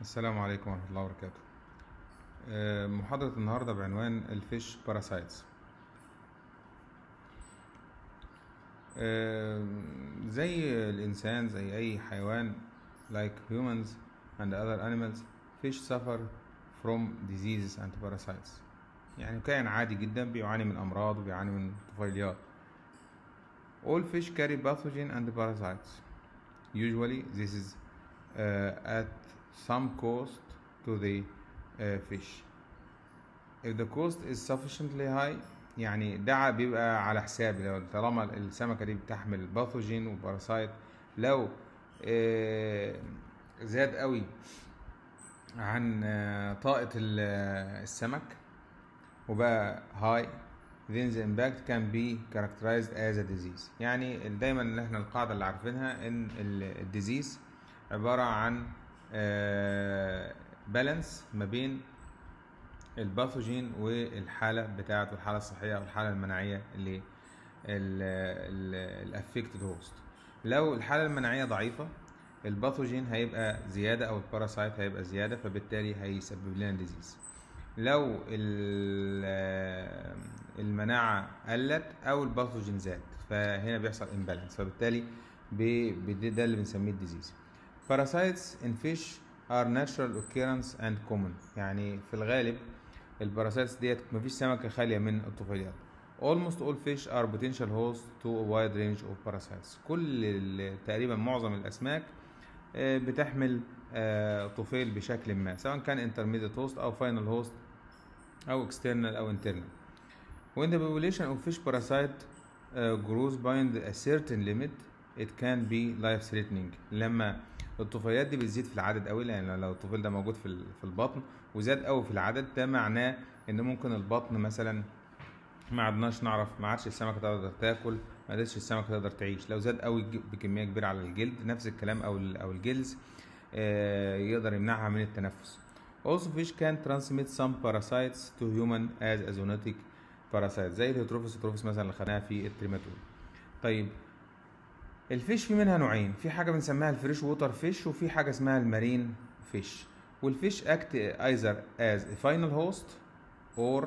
السلام عليكم ورحمة الله وبركاته آه، محاضرة النهاردة بعنوان الفيش باراسايتس زي الإنسان زي أي حيوان like humans and other animals fish suffer from diseases and parasites يعني كائن عادي جدا بيعاني من أمراض وبيعاني من طفيليات all fish carry pathogen and parasites usually this is uh, at some cost to the uh, fish if the cost is sufficiently high يعني ده بيبقى على حساب لو طالما السمكة دي بتحمل باثوجين وباراسايت لو آه، زاد قوي عن آه، طاقة ال- السمك وبقى high then the impact can be characterized as a disease يعني دايما اللي احنا القاعدة اللي عارفينها ان الديزيز عبارة عن بالانس ما بين الباثوجين والحالة بتاعته الحالة الصحية أو الحالة المناعية اللي الافكتد هوست لو الحالة المناعية ضعيفة الباثوجين هيبقى زيادة أو الباراسايت هيبقى زيادة فبالتالي هيسبب لنا ديزيز لو ال- المناعة قلت أو الباثوجين زاد فهنا بيحصل امبالانس فبالتالي ب- بد- ده اللي بنسميه الديزيز parasites in fish are natural occurrence and common يعني في الغالب الباراسايتس ديت مفيش سمكة خالية من الطفيليات almost all fish are potential host to a wide range of parasites كل ال- تقريبا معظم الأسماك آه، بتحمل آه، طفيل بشكل ما سواء كان intermediate host أو final host أو external أو internal when the population of fish parasite uh, grows beyond a certain limit it can be life threatening لما الطفيليات دي بتزيد في العدد قوي لان لو الطفيل ده موجود في ال- في البطن وزاد قوي في العدد ده معناه ان ممكن البطن مثلا ما عدناش نعرف ما عادش السمكه تقدر تاكل ما عادش السمكه تقدر تعيش لو زاد قوي ج- بكميه كبيره على الجلد نفس الكلام او ال- او الجلز آه، يقدر يمنعها من التنفس also fish can transmit some parasites to human as a zoonotic parasite زي الهيتروفيس هيتروفيس مثلا اللي خدناها في التريماتول طيب الفيش في منها نوعين في حاجه بنسميها الفريش ووتر فيش وفي حاجه اسمها المارين فيش والفيش اكت ايزر از فاينل هوست اور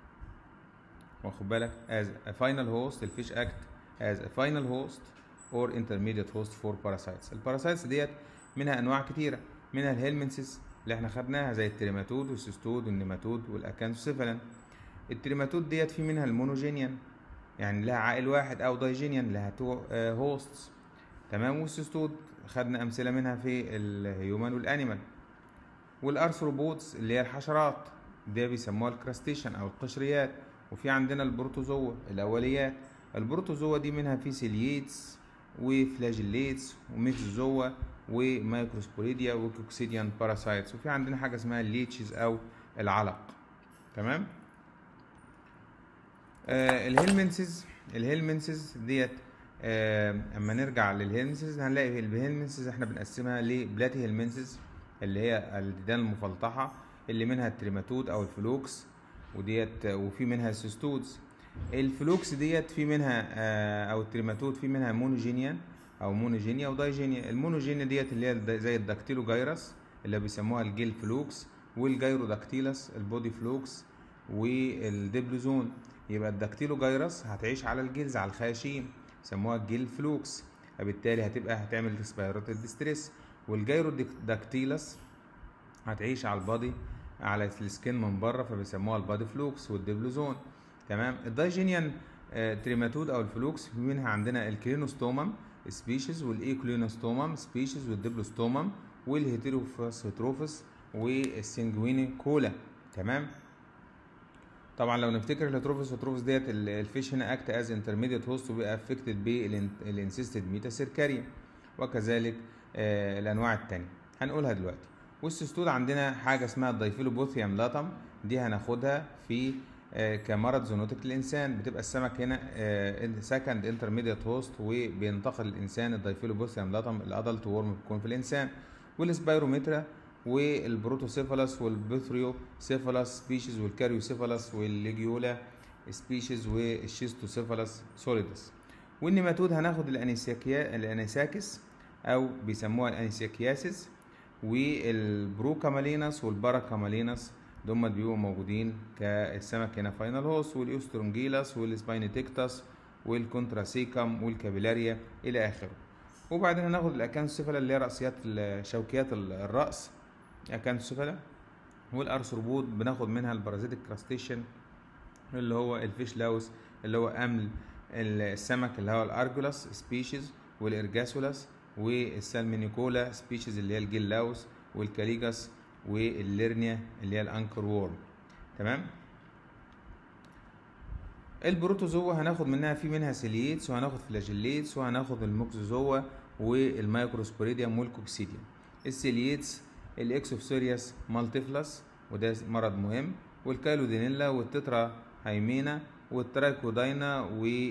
واخد بالك as a final host الفيش act as a final host or intermediate host for parasites الباراسايتس ديت منها انواع كتيره منها الهيلمنسيس اللي احنا خدناها زي التريماتود والسيستود والنيماتود والاكانثوسيفالين التريماتود ديت في منها المونوجينيان يعني لها عائل واحد او دايجينيان لها تو هوستس تمام والسيستود خدنا امثله منها في الهيومن والانيمال والارثروبودز اللي هي الحشرات دي بيسموها الكراستيشن او القشريات وفي عندنا البروتوزوا الاوليات البروتوزوا دي منها في سيلييتس وفلاجيليتس وميكزوزوا ومايكروسبوريديا وكوكسيديان باراسايتس وفي عندنا حاجه اسمها الليتشز او العلق تمام آه الهيلمنسز الهيلمنسز ديت آه اما نرجع للهيلمنسز هنلاقي الهيلمنسز احنا بنقسمها لبلاتي هيلمنسز اللي هي الديدان المفلطحه اللي منها التريماتود او الفلوكس وديت وفي منها السيستودز الفلوكس ديت في منها آه او التريماتود في منها مونوجينيان او مونوجينيا ودايجينيا المونوجينيا ديت اللي هي الد- زي الداكتيلو جايرس اللي بيسموها الجيل فلوكس والجايروداكتيلس البودي فلوكس والدبلوزون يبقى الداكتيلو جايرس هتعيش على الجلز على الخياشيم يسموها الجيل فلوكس فبالتالي هتبقى هتعمل ريسبيراتوري ديستريس والجايروداكتيلس هتعيش على البادي على السكين من بره فبيسموها البادي فلوكس والدبلوزون تمام الدايجينيان آه، تريماتود او الفلوكس في منها عندنا الكلينوستومم سبيشيز والايكلينوستومم سبيشيز والدبلوستومم والهيتيروفاس هيتروفس والسنجويني كولا تمام طبعا لو نفتكر الهيتروفيس هيتروفيس ديت ال- الفيش هنا اكت از انترميديت هوست وبيبقى افكتد بالانسيستد ميتا سيركاريا وكذلك آه الانواع التانية هنقولها دلوقتي والسيستول عندنا حاجه اسمها الدايفيلوبوثيوم لاتم دي هناخدها في آه كمرض زونوتيك للانسان بتبقى السمك هنا سكند انترميديت هوست وبينتقل الانسان الدايفيلوبوثيوم لاتم الادلت وورم بيكون في الانسان والسبايروميترا والبروتوسيفالس والبثريوسيفالس سبيشيز والكاريوسيفالس والليجيولا سبيشيز والشيستوسيفالس سوليدس والنيماتود هناخد الانيساكيا الانيساكس او بيسموها الانيساكياسيس والبروكامالينس والباراكامالينس دول بيبقوا موجودين كالسمك هنا فاينال هوس والاوسترونجيلاس والسباينيتكتس والكونتراسيكم والكابيلاريا الى اخره وبعدين هناخد الاكانسوفيلا اللي هي راسيات ال- شوكيات ال- الراس اكانسوفيلا والارثروبود بناخد منها البارازيتيك كراستيشن اللي هو الفيش لاوس اللي هو امل السمك اللي هو الارجولاس سبيشيز والارجاسولاس والسالمينيكولا سبيشيز اللي هي الجيل لاوس والكاليجاس والليرنيا اللي هي الانكر وورم تمام البروتوزوا هناخد منها في منها سيليتس وهناخد فلاجيليتس وهناخد الموكسوزوا والمايكروسبوريديوم والكوكسيديوم السيليتس الاكسوفسورياس مالتيفلاس وده مرض مهم والكالودينيلا والتترا هايمينا والترايكوداينا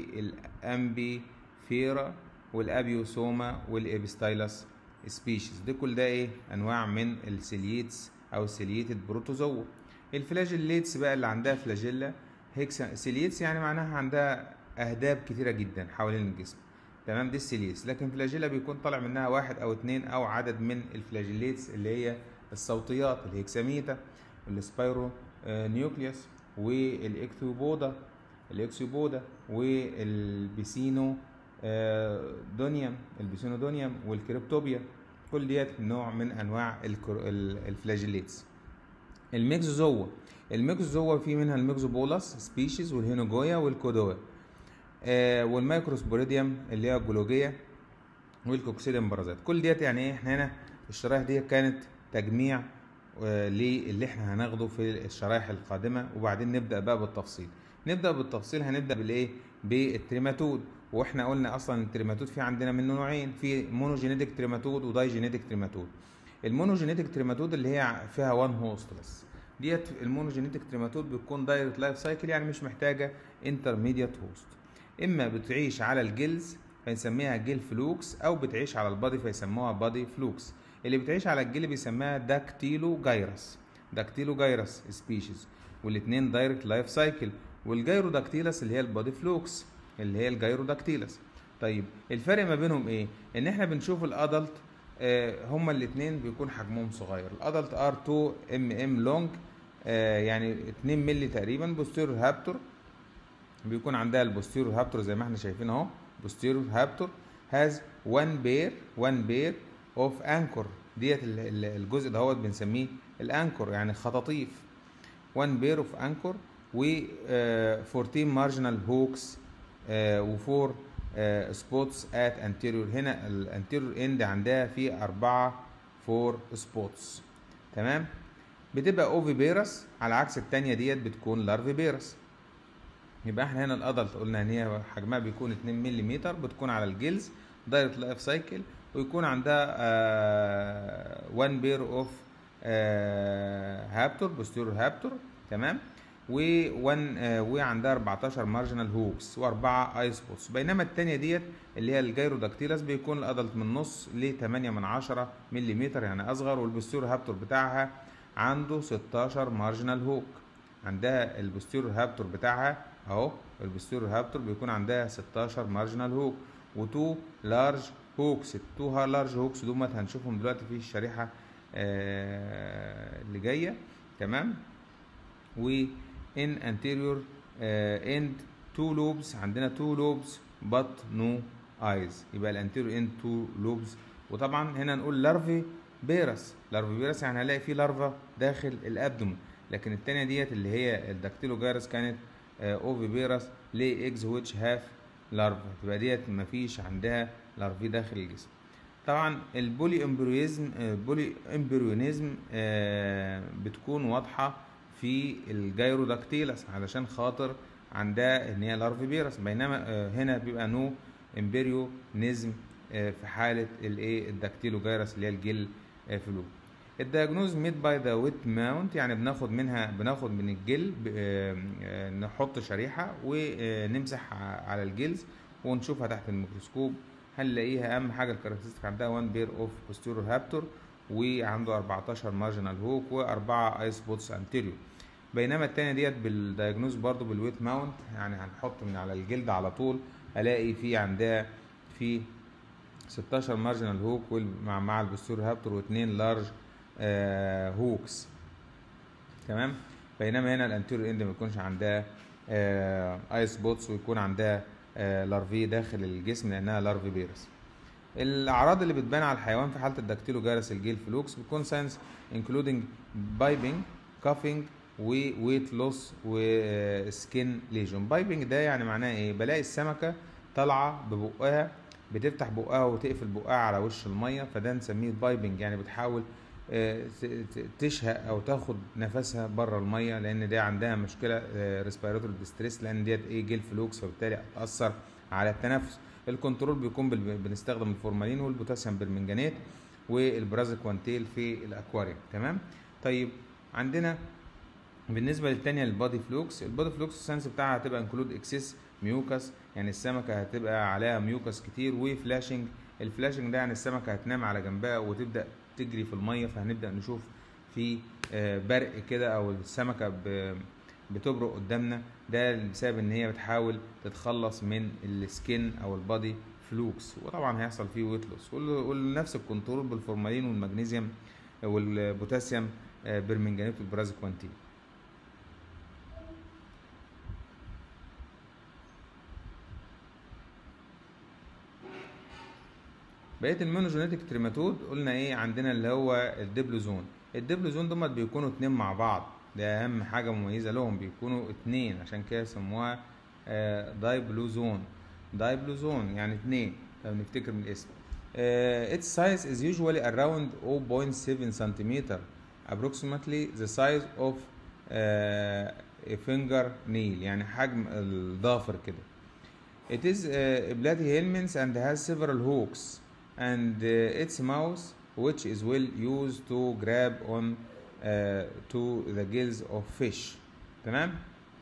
والامبيفيرا والابيوسوما والابستايلس سبيشيز دي كل ده ايه انواع من السيليتس او السيليتد بروتوزوا الفلاجيليتس بقى اللي عندها فلاجيلا هيكسا سيليتس يعني معناها عندها اهداب كتيره جدا حوالين الجسم تمام دي السيليتس لكن فلاجيلا بيكون طالع منها واحد او اتنين او عدد من الفلاجيليتس اللي هي الصوتيات الهكساميتا والسبايرو آه، نيوكليوس والاكتوبودا الاكسيبودا والبيسينو آه، دونيوم البيسينو دونيوم والكريبتوبيا كل ديت نوع من انواع الكر- ال- الفلاجيليتس الميكزوزوا الميكزوزوا في منها الميكزوبولاس سبيشيز والهينوجويا والكودوا آه والمايكروسبوريديوم اللي هي الجلوجيا والكوكسيديوم بارازيت كل ديت يعني ايه احنا هنا الشرايح دي كانت تجميع آه للي احنا هناخده في الشرايح القادمه وبعدين نبدا بقى بالتفصيل نبدا بالتفصيل هنبدا بالايه بالتريماتود واحنا قلنا اصلا التريماتود في عندنا منه نوعين في مونوجينيتك تريماتود ودايجينيتك تريماتود المونوجينيتك تريماتود اللي هي فيها وان هوست بس ديت المونوجينيتك تريماتود بتكون دايركت لايف سايكل يعني مش محتاجه انترميديت هوست اما بتعيش على الجلز فنسميها جيل فلوكس او بتعيش على البادي فيسموها بادي فلوكس اللي بتعيش على الجيل بيسموها داكتيلو جايرس داكتيلو جايرس سبيشيز والاثنين دايركت لايف سايكل والجايرو داكتيلس اللي هي البادي فلوكس اللي هي الجايرو داكتيلس طيب الفرق ما بينهم ايه ان احنا بنشوف الادلت آه هما الاثنين بيكون حجمهم صغير الادلت ار 2 ام ام لونج آه يعني 2 مللي تقريبا بوستيرور هابتور بيكون عندها البوستيرور هابتور زي ما احنا شايفين اهو بوستيرور هابتور هاز 1 بير 1 بير اوف انكور ديت ال- ال- الجزء دهوت بنسميه الانكور يعني خطاطيف 1 بير اوف انكور و آه، 14 مارجنال هوكس و4 سبوتس ات انتيريور هنا الانتيريور اند عندها في أربعة 4 سبوتس تمام بتبقى اوفي بيرس على عكس التانية ديت بتكون لارفي بيرس يبقى احنا هنا الادلت قلنا ان هي حجمها بيكون 2 ملم بتكون على الجلز دايركت لايف سايكل ويكون عندها 1 بير اوف هابتور بوستيرور هابتور تمام و1 وعندها 14 مارجنال هوكس واربعه اي سبوتس بينما الثانيه ديت اللي هي الجيروداكتيلس بيكون الادلت من نص ل 8 من 10 ملم يعني اصغر والبوستيرور هابتور بتاعها عنده 16 مارجنال هوك عندها البوستيرور هابتور بتاعها اهو البوستيرور هابتور بيكون عندها 16 مارجنال هوك وتو لارج هوكس التو لارج هوكس دول هنشوفهم دلوقتي في الشريحه آه اللي جايه تمام و in anterior uh, end two lobes عندنا two lobes but no eyes يبقى الانتيريور end two lobes وطبعا هنا نقول لارفي بيرس لارفي بيرس يعني هنلاقي فيه لارفا داخل الابدومن لكن التانية ديت اللي هي الداكتيلو جايرس كانت اوفي بيرس ليه اكز ويتش هاف لارفا تبقى ديت مفيش عندها لارفي داخل الجسم طبعا البولي امبريونيزم البولي امبريونيزم بتكون واضحه في الجايروداكتيلس علشان خاطر عندها ان هي لارفي بيرس بينما آه، هنا بيبقى نو امبريونيزم آه، في حاله الايه الداكتيلو جايرس اللي هي الجل آه، فلو الدياجنوز ميد باي ذا ويت ماونت يعني بناخد منها بناخد من الجل ب- آه، آه، نحط شريحه ونمسح ع- على الجلز ونشوفها تحت الميكروسكوب هنلاقيها اهم حاجه الكاركترستيك عندها 1 بير اوف بوستيرور هابتور وعنده 14 مارجنال هوك واربعه اي سبوتس انتيريور بينما التانية ديت بالدايجنوز برضو بالويت ماونت يعني هنحط من على الجلد على طول الاقي في عندها في 16 مارجنال هوك مع مع البستور هابتور واثنين لارج آه هوكس تمام بينما هنا الانتيريور اند ما يكونش عندها آه ايس بوتس ويكون عندها آه لارفي داخل الجسم لانها لارفي بيرس الاعراض اللي بتبان على الحيوان في حاله الدكتيلو جارس الجيل فلوكس بتكون ساينس انكلودنج بايبنج كافينج وويت لوس وسكين ليجون بايبنج ده يعني معناه ايه بلاقي السمكه طالعه ببقها بتفتح بقها وتقفل بقها على وش الميه فده نسميه بايبنج يعني بتحاول تشهق او تاخد نفسها بره الميه لان دي عندها مشكله ريسبيراتوري ديستريس لان ديت ايه جيل فلوكس فبالتالي هتاثر على التنفس الكنترول بيكون بنستخدم الفورمالين والبوتاسيوم بالمنجانات والبرازيكوانتيل في الاكواريوم تمام طيب عندنا بالنسبه للتانية البادي فلوكس البادي فلوكس السنس بتاعها هتبقى انكلود اكسس ميوكس يعني السمكه هتبقى عليها ميوكس كتير وفلاشنج الفلاشنج ده يعني السمكه هتنام على جنبها وتبدا تجري في الميه فهنبدا نشوف في برق كده او السمكه بتبرق قدامنا ده بسبب ان هي بتحاول تتخلص من السكين او البادي فلوكس وطبعا هيحصل فيه ويت لوس ونفس الكنترول بالفورمالين والمغنيسيوم والبوتاسيوم برمنجانيت والبرازيكوانتين بقيه المونوجينيتك تريماتود قلنا ايه عندنا اللي هو الدبلوزون الدبلوزون دول بيكونوا اتنين مع بعض ده اهم حاجه مميزه لهم بيكونوا اتنين عشان كده سموها آه دايبلوزون دايبلوزون يعني اتنين لو نفتكر من الاسم uh, its size is usually around 0.7 centimeter approximately the size of uh, a finger nail يعني حجم الضافر كده it is uh, bloody helminths and has several hooks and uh, its mouth which is well used to grab on uh, to the gills of fish تمام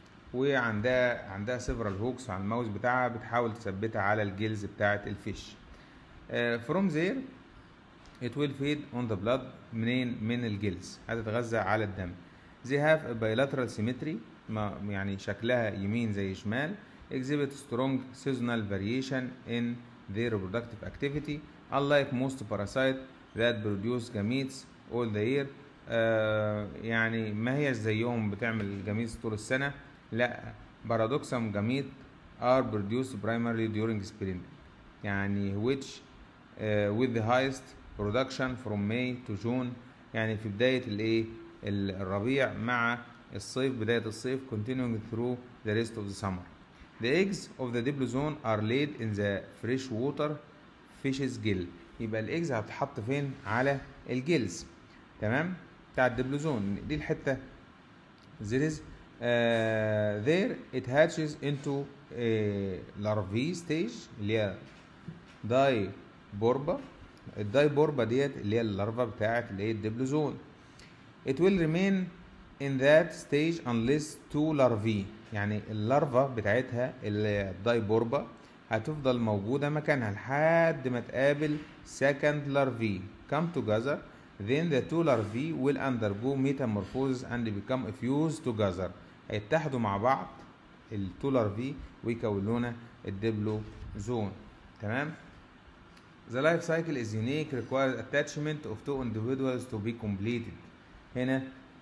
وعندها عندها several hooks على الماوس بتاعها بتحاول تثبتها على الجلز بتاعة الفيش uh, from there it will feed on the blood منين من الجلز هتتغذى على الدم they have a bilateral symmetry ما يعني شكلها يمين زي شمال exhibit strong seasonal variation in their reproductive activity unlike most parasites that produce gametes all the year آه يعني ما هي زيهم بتعمل جاميتس طول السنة لا بارادوكسم جاميت are produced primarily during spring يعني which uh, with the highest production from May to June يعني في بداية الايه الربيع مع الصيف بداية الصيف continuing through the rest of the summer The eggs of the diplozone are laid in the fresh water fish's gill يبقى الايجز هتتحط فين على الجلز تمام بتاع الدبلوزون دي الحته there is uh, there it hatches into a larvae stage اللي هي داي بوربا الداي بوربا ديت اللي هي اللارفا بتاعت اللي هي الدبلوزون it will remain in that stage unless two larvae يعني اللارفا بتاعتها اللي الداي بوربا هتفضل موجودة مكانها لحد ما تقابل second larvae come together then the two larvae will undergo metamorphosis and become fused together هيتحدوا مع بعض التو larvae ويكونونا الدبلوزون تمام The life cycle is unique requires attachment of two individuals to be completed هنا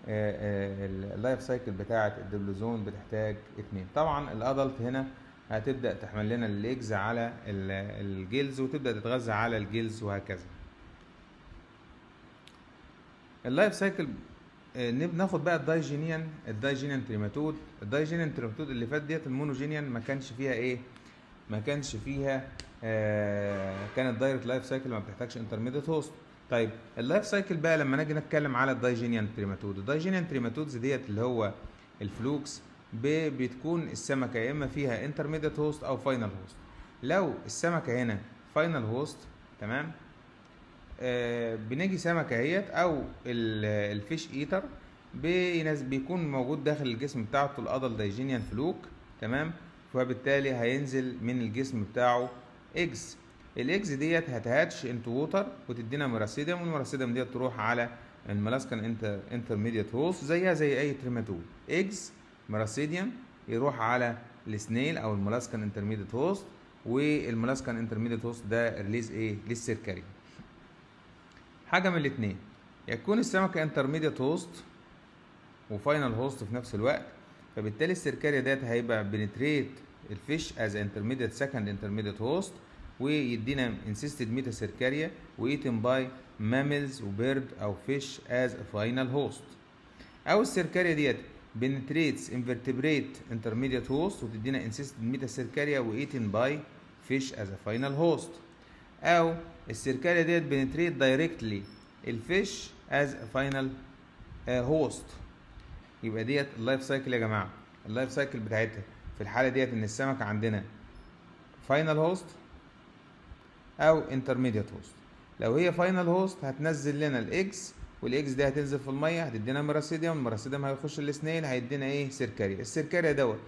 اللايف سايكل بتاعة الدبلوزون بتحتاج اتنين طبعا الادلت هنا هتبدا تحمل لنا الليجز على الجلز وتبدا تتغذى على الجلز وهكذا اللايف سايكل ناخد بقى الدايجينيان الدايجينيان تريماتود الدايجينيان تريماتود اللي فات ديت المونوجينيان ما كانش فيها ايه ما كانش فيها آه كانت دايركت لايف سايكل ما بتحتاجش انترميديت هوست طيب اللايف سايكل بقى لما نيجي نتكلم على الدايجينيان تريماتود الدايجينيان تريماتودز ديت اللي هو الفلوكس بتكون السمكه يا اما فيها انترميديت هوست او فاينل هوست لو السمكه هنا فاينل هوست تمام آه بنيجي سمكه اهيت او الفيش ايتر بيناس بيكون موجود داخل الجسم بتاعته الادل دايجينيان فلوك تمام فبالتالي هينزل من الجسم بتاعه اكس الاكس ديت هتهاتش انتو ووتر وتدينا مراسيديوم والمراسيديوم ديت تروح على الملاسكن انتر انترميديت هوست زيها زي اي تريماتود اكس مراسيديوم يروح على السنيل او الملاسكن انترميديت هوست والمولاسكان انترميديت هوست ده ريليز ايه للسيركاري حاجه من الاثنين يكون السمكه انترميديت هوست وفاينل هوست في نفس الوقت فبالتالي السيركاريا ديت هيبقى بنتريت الفيش از انترميديت سكند انترميديت هوست ويدينا انسيستد ميتا سيركاريا وايتن باي ماملز وبيرد او فيش از فاينل هوست او السيركاريا ديت بنتريتس انفرتبريت انترميديت هوست وتدينا انسيستد ميتا سيركاريا وايتن باي فيش از فاينل هوست او السيركاريا ديت بنتريت دايركتلي الفيش از فاينل هوست يبقى ديت اللايف سايكل يا جماعه اللايف سايكل بتاعتها في الحاله ديت ان السمكه عندنا فاينل هوست او انترميديت هوست لو هي فاينل هوست هتنزل لنا الاكس والاكس دي هتنزل في الميه هتدينا ميراسيديوم الميراسيديوم هيخش السنيل هيدينا ايه سيركاريا السيركاريا دوت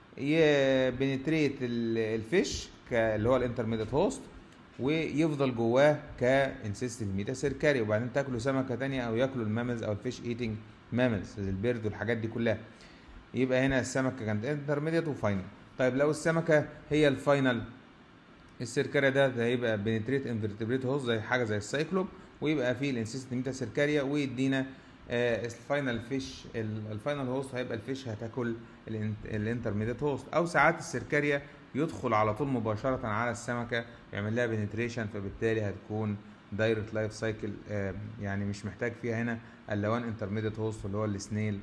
بنتريت الفيش اللي هو الانترميديت هوست ويفضل جواه كانسيستنت ميتا سيركاريا وبعدين تاكلوا سمكه تانية او ياكلوا الماملز او الفيش ايتنج ماملز البيرد والحاجات دي كلها يبقى هنا السمكه كانت انترميديت وفاينل طيب لو السمكه هي الفاينل السيركاريا ده هيبقى بنتريت انفرتبريت هوست زي حاجه زي السايكلوب ويبقى فيه الانسيستنت ميتا سيركاريا ويدينا آه الفاينل فيش الفاينل هوست هيبقى الفيش هتاكل الانترميديت هوست او ساعات السيركاريا يدخل على طول مباشره على السمكه يعمل لها بنتريشن فبالتالي هتكون دايركت لايف سايكل يعني مش محتاج فيها هنا الا وان انترميديت هوست اللي هو السنيل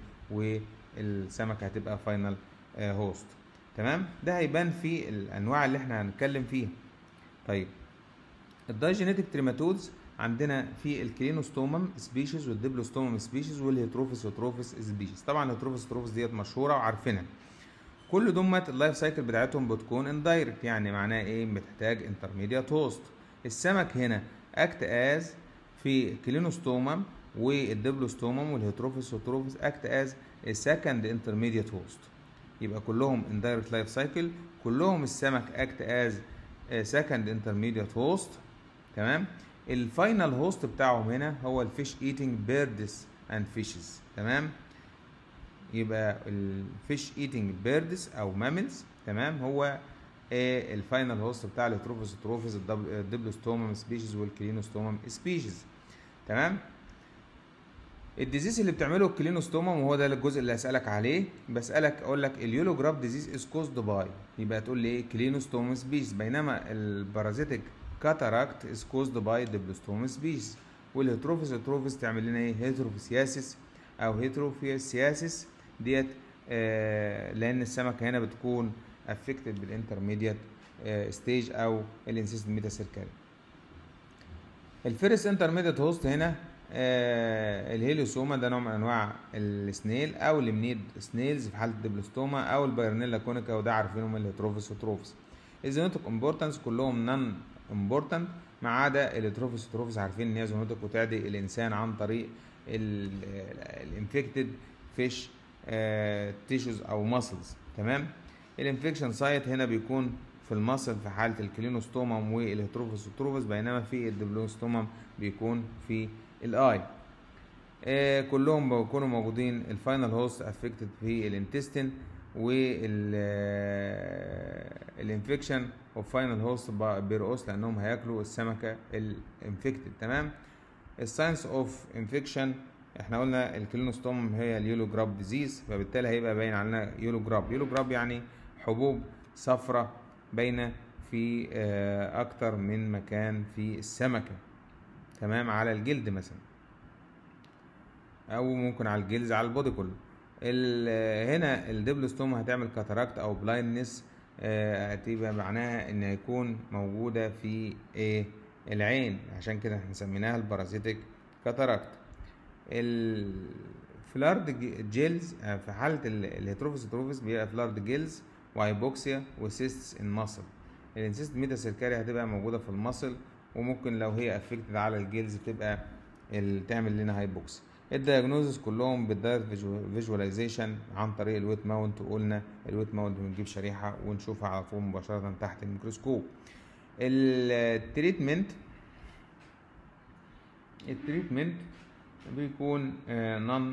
والسمكه هتبقى فاينل هوست تمام ده هيبان في الانواع اللي احنا هنتكلم فيها طيب الدايجينيتك تريماتودز عندنا في الكلينوستومم سبيشيز والديبلوستومم سبيشيز والهيتروفيس هيتروفيس سبيشيز طبعا الهيتروفيس هيتروفيس ديت مشهوره وعارفينها كل دمت اللايف سايكل بتاعتهم بتكون اندايركت يعني معناها ايه بتحتاج انترميديات هوست السمك هنا اكت از في كلينوستومم والدبلوستومم والهيتروفيس هيتروفيس اكت از سكند انترميديات هوست يبقى كلهم اندايركت لايف سايكل كلهم السمك اكت از سكند انترميديات هوست تمام الفاينل هوست بتاعهم هنا هو الفيش ايتنج بيردز اند فيشز تمام يبقى الفيش ايتنج بيردز او ماملز تمام هو ايه الفاينل هوست بتاع الهيتروفيس هيتروفيس الدبلوستومم سبيشيز والكلينوستومم سبيشيز تمام الديزيز اللي بتعمله الكلينوستومم وهو ده الجزء اللي هسألك عليه بسألك اقول لك اليولوجراب ديزيز از كوزد باي يبقى تقول لي ايه كلينوستومم سبيشيز بينما البارازيتك كاتاراكت از كوزد باي دبلوستومم سبيشيز والهيتروفيس هيتروفيس تعمل لنا ايه هيتروفيسياسيس او هيتروفيسياسيس ديت آه لان السمكه هنا بتكون افكتد بالانترميديت ستيج او الانسيستنت ميتا سيركاري الفيرست انترميديت هوست هنا آه الهيليوسوما ده نوع من انواع السنيل او المنيد سنيلز في حاله الدبلوستوما او البايرنيلا كونيكا وده عارفينهم الهيتروفيس وتروفيس الزينوتيك امبورتنس كلهم نون امبورتنت ما عدا الهيتروفيس وتروفيس عارفين ان هي زينوتيك وتعدي الانسان عن طريق الانفكتد فيش تيشوز او ماسلز تمام الانفكشن سايت هنا بيكون في المصل في حاله الكلينوستومم والهيتروفيس والتروفيس بينما في الدبلوستومم بيكون في الاي آه كلهم بيكونوا موجودين الفاينل هوست افكتد في الانتستين وال الانفكشن اوف فاينل هوست بيرقص لانهم هياكلوا السمكه الانفكتد تمام الساينس اوف انفكشن احنا قلنا الكلينوستوم هي اليولو جراب ديزيز فبالتالي هيبقى باين علينا يولو جراب يولو جراب يعني حبوب صفرة باينة في اكتر من مكان في السمكة تمام على الجلد مثلا او ممكن على الجلد على البودي كله هنا الدبلوستوم هتعمل كاتاراكت او بلايندنس هتبقى معناها ان هيكون موجودة في ايه العين عشان كده احنا سميناها البارازيتك كاتاراكت الفلارد جيلز في حالة الهيتروفيس هيتروفيس بيبقى فلارد جيلز وهايبوكسيا وسيستس ان ماسل الانسيست ميتا سيركاري هتبقى موجودة في الماسل وممكن لو هي افكتد على الجيلز تبقى تعمل لنا هايبوكسيا الدياجنوزس كلهم بالدايركت فيجواليزيشن عن طريق الويت ماونت وقلنا الويت ماونت بنجيب شريحة ونشوفها على طول مباشرة تحت الميكروسكوب التريتمنت التريتمنت بيكون نون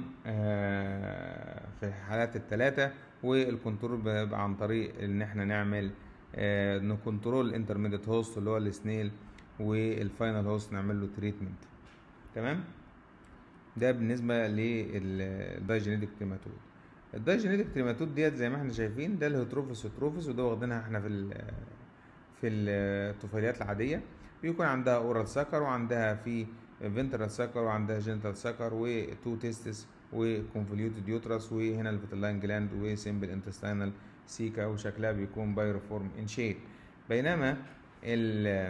في الحالات الثلاثة والكنترول بيبقى عن طريق ان احنا نعمل نكنترول الانترميديت هوست اللي هو السنيل والفاينل هوست نعمل له تريتمنت تمام ده بالنسبه للدايجينيتك تريماتود الدايجينيتك تريماتود ديت زي ما احنا شايفين ده الهيتروفيس هيتروفيس وده واخدينها احنا في ال في الطفيليات العاديه بيكون عندها اورال سكر وعندها في فينترال سكر وعندها جينيتال سكر وتو تيستس وكونفوليوتد يوترس وهنا الفيتلاين جلاند وسيمبل انتستينال سيكا وشكلها بيكون بايروفورم ان شيب بينما ال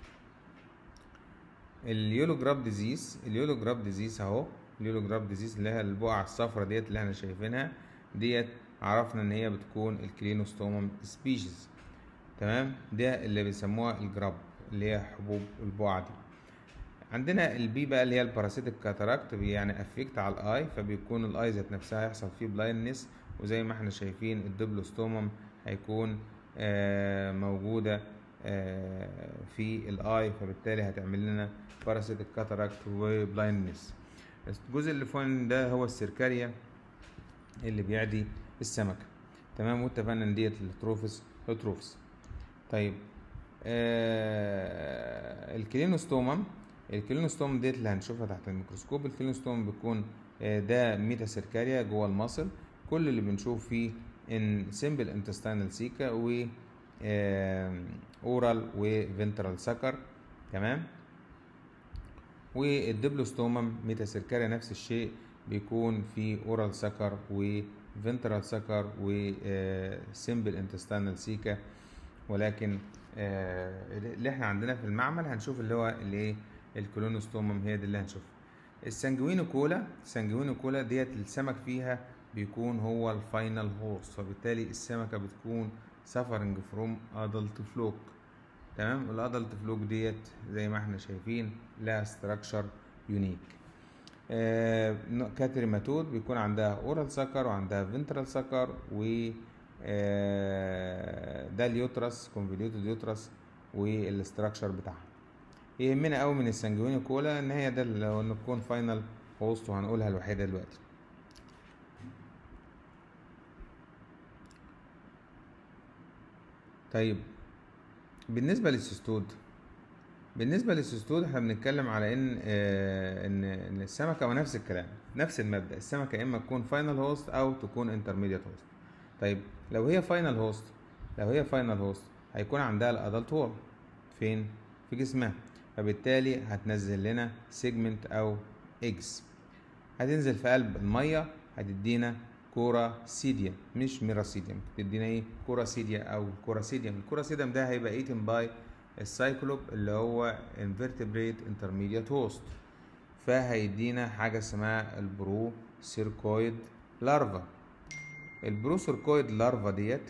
اليولو جراب ديزيز اليولو جراب ديزيز اهو اليولو جراب ديزيز اللي هي البقع الصفرا ديت اللي احنا شايفينها ديت عرفنا ان هي بتكون الكلينوستومم سبيشيز تمام ده اللي بيسموها الجراب اللي هي حبوب البقعه دي عندنا البي بقى اللي هي الباراسيتك كاتاراكت يعني افكت على الاي فبيكون الاي ذات نفسها يحصل فيه بلايندنس وزي ما احنا شايفين الدبلوستومم هيكون آه موجوده آه في الاي فبالتالي هتعمل لنا باراسيتك كاتاراكت وبلايندنس الجزء اللي فوق ده هو السيركاريا اللي بيعدي السمكه تمام واتفقنا ان ديت التروفس هيتروفس طيب آه الكلينوستومم الكلينوستوم ديت اللي هنشوفها تحت الميكروسكوب الكلينوستوم بيكون آه ده ميتا سيركاريا جوه المصل كل اللي بنشوف فيه ان سيمبل انتستينال سيكا و اورال وفنترال سكر تمام والدبلوستومم ميتاسيركاريا نفس الشيء بيكون في اورال سكر وفنترال سكر وسيمبل انتستينال سيكا ولكن اللي احنا عندنا في المعمل هنشوف اللي هو الايه الكولونوستومم هي دي اللي هنشوفها السانجوينو كولا السانجوينو كولا ديت السمك فيها بيكون هو الفاينل هوست فبالتالي السمكه بتكون سفرنج فروم ادلت فلوك تمام الادلت فلوك ديت زي ما احنا شايفين لها ستراكشر يونيك آه كاتريماتود بيكون عندها اورال سكر وعندها فنترال سكر و آه ده اليوترس كونفوليوتد يوترس والاستراكشر بتاعها يهمنا قوي من السانجويني كولا ان هي ده لو نكون فاينل هوست وهنقولها الوحيده دلوقتي طيب بالنسبه للسيستود بالنسبه للسيستود احنا بنتكلم على ان آه ان ان السمكه ونفس الكلام نفس المبدا السمكه اما تكون فاينل هوست او تكون انترميديت هوست طيب لو هي فاينل هوست لو هي فاينل هوست هيكون عندها الادلت وول فين في جسمها فبالتالي هتنزل لنا سيجمنت او اكس هتنزل في قلب الميه هتدينا كورا سيديا مش ميراسيديوم تدينا ايه كورا سيديا او كوراسيديوم الكوراسيديوم ده هيبقى ايتن باي السايكلوب اللي هو انفرتبريت انترميديت هوست فهيدينا حاجه اسمها البرو سيركويد لارفا البرو سيركويد لارفا ديت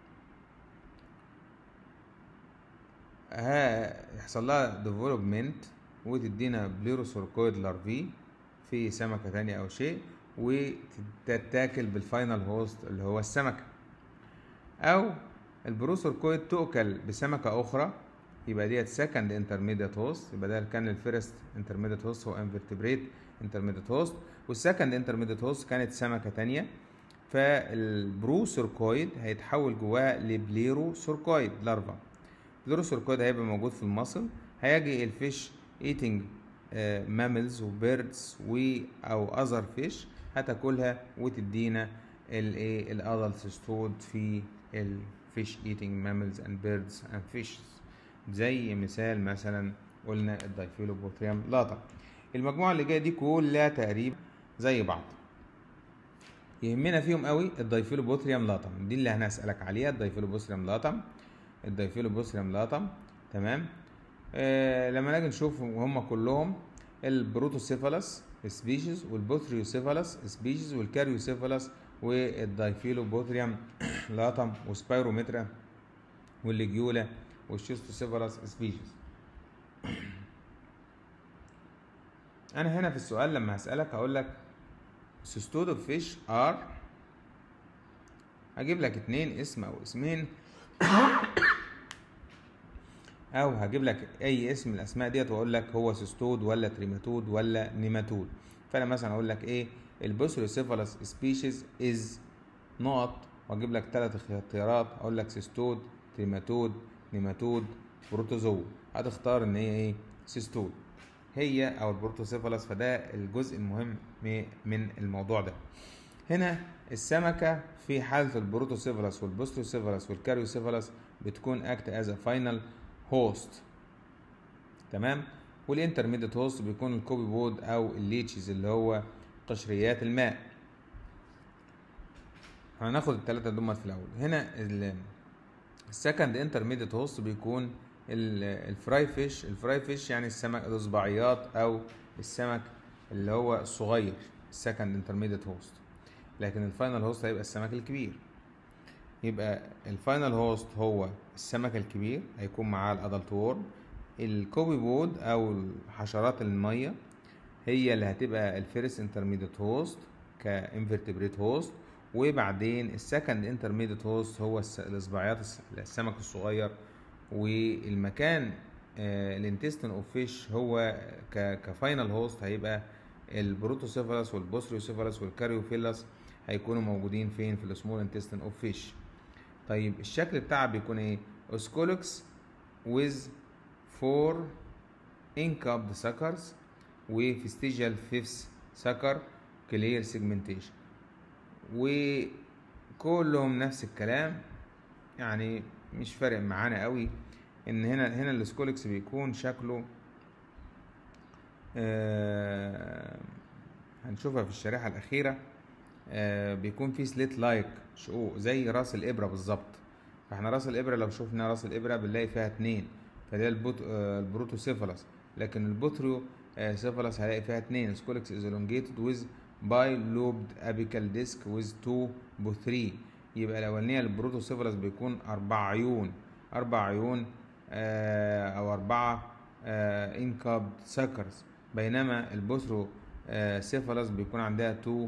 هيحصل لها ديفلوبمنت وتدينا بليروسوركويد لارفي في سمكه تانية او شيء وتتاكل بالفاينل هوست اللي هو السمكة أو البروسوركويد تؤكل بسمكة أخرى يبقى ديت سكند انترميديت هوست يبقى ده كان الفيرست انترميديت هوست هو انفرتبريت انترميديت هوست والسكند انترميديت هوست كانت سمكة تانية فالبروسوركويد هيتحول جواه لبليرو سوركويد لارفا بليرو سوركويد هيبقى موجود في المصل هيجي الفيش ايتنج ماملز وبيردز و او اذر فيش هتاكلها وتدينا الايه الادلت ستود في الفيش ايتنج ماملز اند بيردز اند فيشز زي مثال مثلا قلنا الدايفيلوبوتريم لاتا المجموعه اللي جايه دي كلها تقريبا زي بعض يهمنا فيهم قوي الدايفيلوبوتريم لاتم دي اللي هنسالك عليها الدايفيلوبوتريم لاتم الدايفيلوبوتريم لاتم تمام آه لما نيجي نشوف هم كلهم البروتوسيفالس سبيشيز والبوثريوسيفالس سبيشيز والكاريوسيفالس والدايفيلوبوتريم لاتم وسبايرومترا والليجيولا والشيستوسيفالس سبيشيز انا هنا في السؤال لما هسالك هقول لك سيستود اوف فيش ار هجيب لك اتنين اسم او اسمين او هجيب لك اي اسم من الاسماء ديت واقول لك هو سيستود ولا تريماتود ولا نيماتود فانا مثلا اقول لك ايه البوثريوسيفالس سبيشيز از نقط واجيب لك ثلاث اختيارات اقول لك سيستود تريماتود نيماتود بروتوزوا هتختار ان هي ايه سيستول هي او البروتوسيفالس فده الجزء المهم م- من الموضوع ده هنا السمكة في حالة البروتوسيفالس والبوستوسيفالس والكاريوسيفالس بتكون اكت از فاينل هوست تمام والانترميديت هوست بيكون الكوبي بود او الليتشز اللي هو قشريات الماء هناخد الثلاثة دول في الأول هنا السكند انترميديت هوست بيكون ال- الفراي فيش الفراي فيش يعني السمك الإصبعيات أو السمك اللي هو الصغير السكند انترميديت هوست لكن الفاينل هوست هيبقى السمك الكبير يبقى الفاينل هوست هو السمك الكبير هيكون معاه الادلت وورم الكوبي بود او حشرات الميه هي اللي هتبقى الفيرست انترميديت هوست كانفرتبريت هوست وبعدين السكند انترميديت هوست هو الس- الاصبعيات الس- السمك الصغير والمكان الانتستين اوف فيش هو ك- كفاينل هوست هيبقى البروتوسيفالس والبوستريوسيفالس والكاريوفيلاس هيكونوا موجودين فين في السمول انتستين اوف فيش طيب الشكل بتاعها بيكون ايه اسكولوكس with four incubbed suckers وفيستيجيال فيفس سكر كلير سيجمنتيشن وكلهم نفس الكلام يعني مش فارق معانا قوي ان هنا هنا السكولكس بيكون شكله آه هنشوفها في الشريحة الأخيرة آه بيكون في سليت لايك شقوق زي راس الإبرة بالظبط فاحنا راس الإبرة لو شفنا راس الإبرة بنلاقي فيها اتنين فده البوت آه البروتوسيفالس لكن البوتريو آه سيفالس هلاقي فيها اتنين سكولكس is elongated with bilobed apical disc with two بوثري يبقى الأولانية البروتوسيفالس بيكون أربع عيون أربع عيون آه أو أربعة انكاب سكرز بينما البوثرو آه سيفالس بيكون عندها تو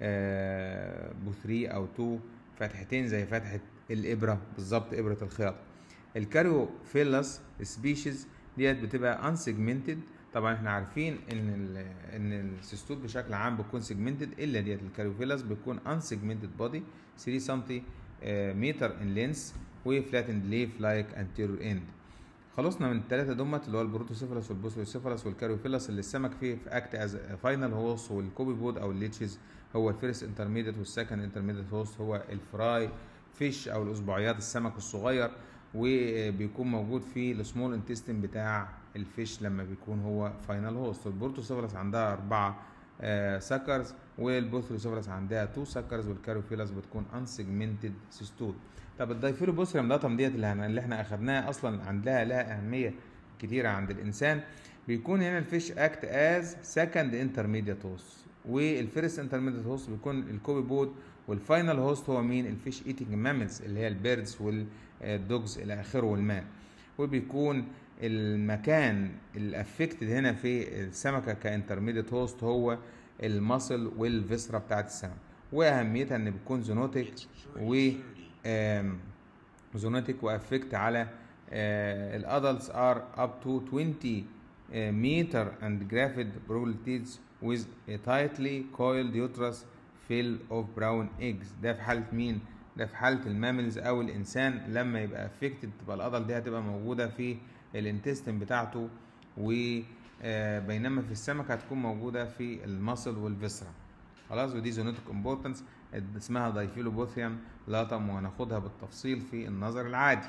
آه بوثري او تو فتحتين زي فتحة الإبرة بالظبط إبرة الخياطة الكاريو فيلس سبيشيز ديت بتبقى unsegmented طبعا احنا عارفين ان ال ان السيستوت بشكل عام بتكون سيجمنتد الا ديت الكاريوفيلاس بتكون unsegmented body 3 سم متر ان لينس وفلاتند ليف لايك anterior end خلصنا من الثلاثه دمت اللي هو البروتوسيفالس والبوسوسيفالس والكاريوفيلاس اللي السمك فيه في اكت از فاينل هوست والكوبي بود او الليتشز هو الفيرست انترميديت والسكند انترميديت هوست هو الفراي فيش او الاصبعيات السمك الصغير وبيكون موجود في السمول انتستين بتاع الفيش لما بيكون هو فاينل هوست البروتوسيفالس عندها اربعه آه سكرز والبوثروسيفالس عندها تو سكرز والكاريوفيلاس بتكون انسجمنتد سيستول طب الدايفيروبوسريم داتم ديت اللي, هن- اللي احنا اخدناها اصلا عندها لها اهميه كتيره عند الانسان بيكون هنا الفيش اكت از سكند انترميديت هوست والفيرست انترميديت هوست بيكون الكوبي بود والفاينل هوست هو مين الفيش ايتنج ماملز اللي هي البيردز والدوجز الى اخره والمان وبيكون المكان الافكتد هنا في السمكه كانترميديت هوست هو المصل والفيسرا بتاعت السمك واهميتها ان بتكون زونوتيك و آم، زونوتيك وافكت على الادلتس ار اب تو 20 متر اند جرافيد بروبلتيز with a tightly coiled uterus fill of brown eggs ده في حالة مين؟ ده في حالة الماملز أو الإنسان لما يبقى افكتد تبقى الأدلت دي هتبقى موجودة في الانتستين بتاعته وبينما في السمك هتكون موجودة في المصل والفيسرا خلاص ودي زونوتيك امبورتنس اسمها دايفيلوبوثيوم لاتم وهناخدها بالتفصيل في النظر العادي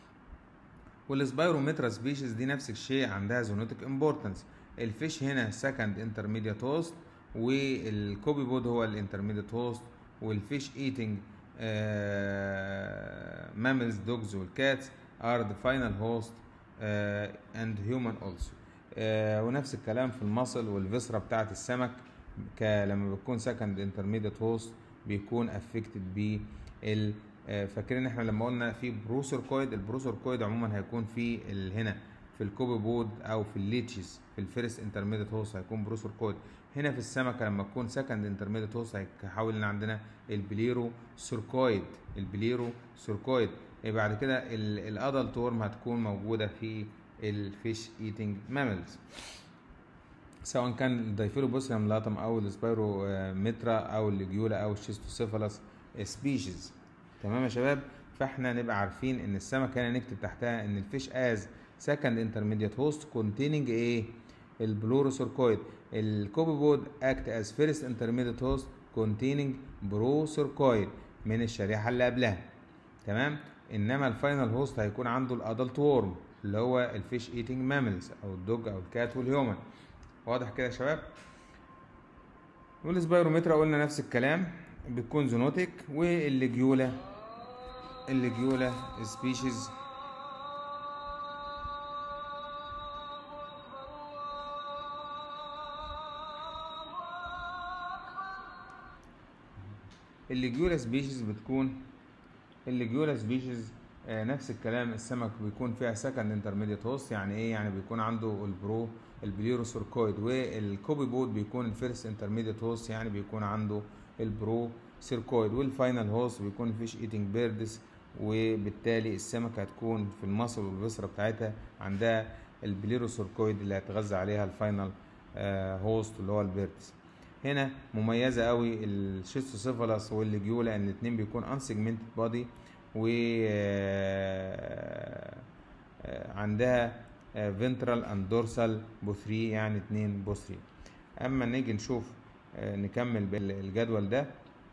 والسبايرومترا سبيشيز دي نفس الشيء عندها زونوتيك امبورتنس الفيش هنا سكند انترميديت هوست والكوبي بود هو الانترميديت هوست والفيش ايتنج ماملز دوجز والكاتس ار ذا فاينل هوست اند هيومن اولسو ونفس الكلام في المصل والفيسرا بتاعت السمك ك- لما بتكون سكند انترميديت هوست بيكون افكتد بال آه، فاكرين احنا لما قلنا في بروسوركويد البروسوركويد عموما هيكون في ال- هنا في الكوبي بود او في الليتشز في الفيرست انترميديت هوست هيكون بروسوركويد هنا في السمكه لما تكون سكند انترميديت هوست هيحاول ان عندنا البليرو سوركويد البليرو سوركويد يبقى بعد كده الادلت ورم هتكون موجوده في الفيش ايتنج ماملز سواء كان الدايفيلوبوسيوم لاتم او السبايرو مترا او الليجيولا او الشيستوسيفالس سبيشيز تمام يا شباب فاحنا نبقى عارفين ان السمكه هنا نكتب تحتها ان الفيش از سكند انترميديت هوست كونتيننج ايه البلوروسوركويد الكوبي بود اكت از فيرست انترميديت هوست كونتيننج بروسوركويد من الشريحه اللي قبلها تمام انما الفاينل هوست هيكون عنده الادلت وورم اللي هو الفيش ايتنج ماملز او الدوج او الكات والهيومن واضح كده يا شباب والسبايرومتر قلنا نفس الكلام بتكون زونوتيك والليجيولا الليجيولا سبيشيز الليجيولا سبيشيز بتكون الليجيولا سبيشيز آه نفس الكلام السمك بيكون فيها سكند انترميديت هوست يعني ايه يعني بيكون عنده البرو البليروسوركويد والكوبي بود بيكون الفيرست انترميديت هوست يعني بيكون عنده البرو سيركويد والفاينل هوست بيكون فيش ايتنج بيردز وبالتالي السمكة هتكون في المصل والبصرة بتاعتها عندها البليروسوركويد اللي هتغذى عليها الفاينل آه هوست اللي هو البيردز هنا مميزة قوي الشيستوسيفالس والليجيولا ان الاتنين بيكون انسجمنتد بادي و عندها فنترال اند دورسال بوثري يعني اتنين بوثري اما نيجي نشوف نكمل بالجدول ده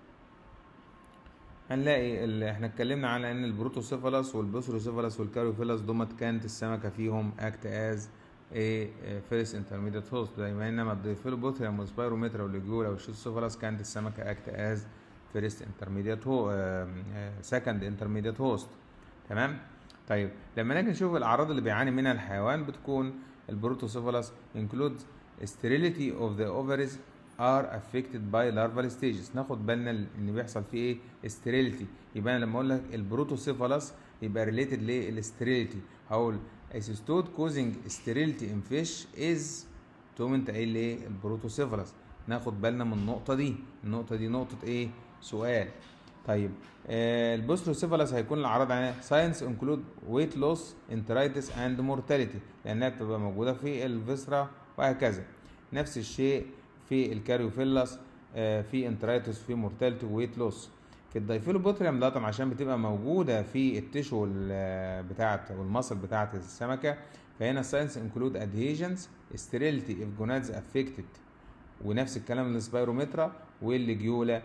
هنلاقي اللي احنا اتكلمنا على ان البروتوسيفالس والبوثروسيفالس والكاروفيلاس دمت كانت السمكه فيهم اكت از ايه فيرست انترميديت هوست بما انما الديفيلوبوثريم والسبايرومترا والليجولا والشيتوسيفالس كانت السمكه اكت از فيرست انترميديت هو سكند انترميديت هوست تمام طيب لما نيجي نشوف الاعراض اللي بيعاني منها الحيوان بتكون البروتوسيفالس includes sterility of the ovaries are affected by larval stages ناخد بالنا ان بيحصل فيه ايه sterility يبقى انا لما اقول لك البروتوسيفالس يبقى related للستريليتي هقول اسيستود causing sterility in fish is تقوم انت قايل لي ايه البروتوسيفالس ناخد بالنا من النقطه دي النقطه دي نقطه ايه سؤال طيب آه البوستروسيفالس هيكون الاعراض عليها ساينس انكلود ويت لوس انترايتس اند مورتاليتي لانها بتبقى موجوده في الفيسرا وهكذا نفس الشيء في الكاريوفيلاس آه في انترايتس في مورتاليتي وويت لوس في الدايفيلوبوتريم ده طبعا عشان بتبقى موجوده في التشو بتاعه والمصل بتاعه السمكه فهنا ساينس انكلود ادهيجنز ستيريليتي اف جونادز افكتد ونفس الكلام للسبايرومترا والليجيولا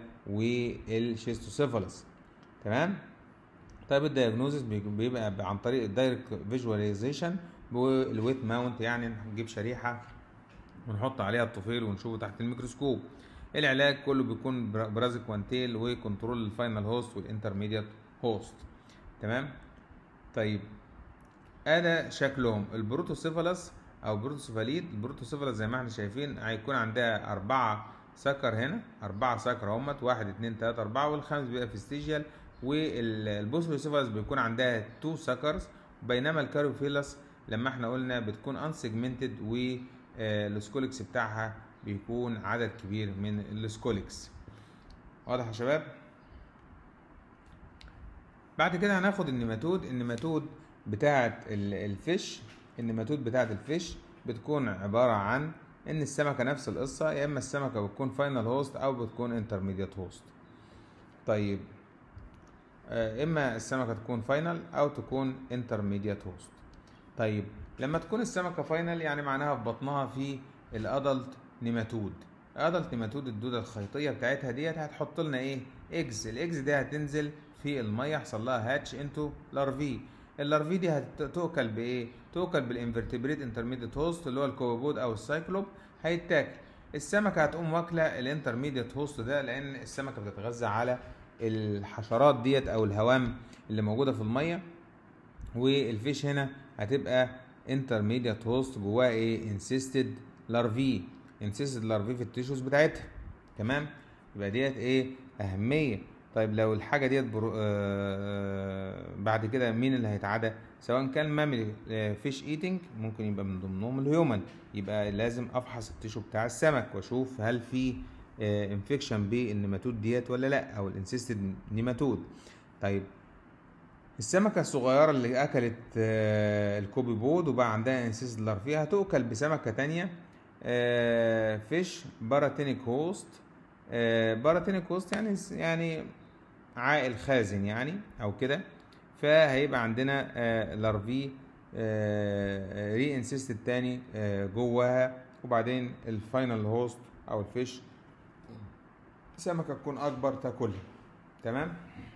والشيستوسيفالس تمام طيب الدايجنوزس بيبقى عن طريق الدايركت فيجواليزيشن والويت ماونت يعني نجيب شريحه ونحط عليها الطفيل ونشوفه تحت الميكروسكوب العلاج كله بيكون برازيك وانتيل وكنترول الفاينل هوست والانترميديت هوست تمام طيب ادا شكلهم البروتوسيفالس او بروتوسيفاليد البروتوسيفالس زي ما احنا شايفين هيكون عندها أربعة سكر هنا أربعة سكر همت واحد اتنين تلاتة أربعة والخامس بيبقى فيستيجيال والبوستروسيفالس بيكون عندها تو سكرز بينما الكاروفيلاس لما احنا قلنا بتكون انسجمنتد والسكوليكس بتاعها بيكون عدد كبير من السكوليكس واضح يا شباب بعد كده هناخد النيماتود النيماتود بتاعة الفيش النيماتود بتاعة الفيش بتكون عبارة عن ان السمكة نفس القصة يا اما السمكة بتكون فاينل هوست او بتكون انترميديت هوست طيب اما السمكة تكون فاينل او تكون انترميديت هوست طيب لما تكون السمكة فاينل يعني معناها في بطنها في الادلت نيماتود ادلت نيماتود الدودة الخيطية بتاعتها ديت هتحط لنا ايه اكس الاكس دي هتنزل في المية يحصل لها هاتش انتو لارفي اللارفي دي هتؤكل بايه تؤكل بالانفرتبريت انترميديت هوست اللي هو الكوبود او السايكلوب هيتاكل السمكة هتقوم واكلة الانترميديت هوست ده لان السمكة بتتغذى على الحشرات ديت او الهوام اللي موجودة في المية والفيش هنا هتبقى انترميديت هوست جواه ايه انسيستد لارفي انسيستد لارفي في التيشوز بتاعتها تمام يبقى ديت ايه اهميه طيب لو الحاجه ديت برو... آه بعد كده مين اللي هيتعدى سواء كان ماملي آه فيش ايتنج ممكن يبقى من ضمنهم الهيومن يبقى لازم افحص التيشو بتاع السمك واشوف هل في آه انفكشن بالنيماتود ديت ولا لا او الانسيستد نيماتود طيب السمكة الصغيرة اللي أكلت الكوبي بود وبقى عندها انسيس لارفيها هتؤكل بسمكة تانية فيش باراتينيك هوست باراتينيك هوست يعني يعني عائل خازن يعني أو كده فهيبقى عندنا لارفي ري انسيست التاني آه، جواها وبعدين الفاينل هوست او الفيش سمكه تكون اكبر تاكلها تمام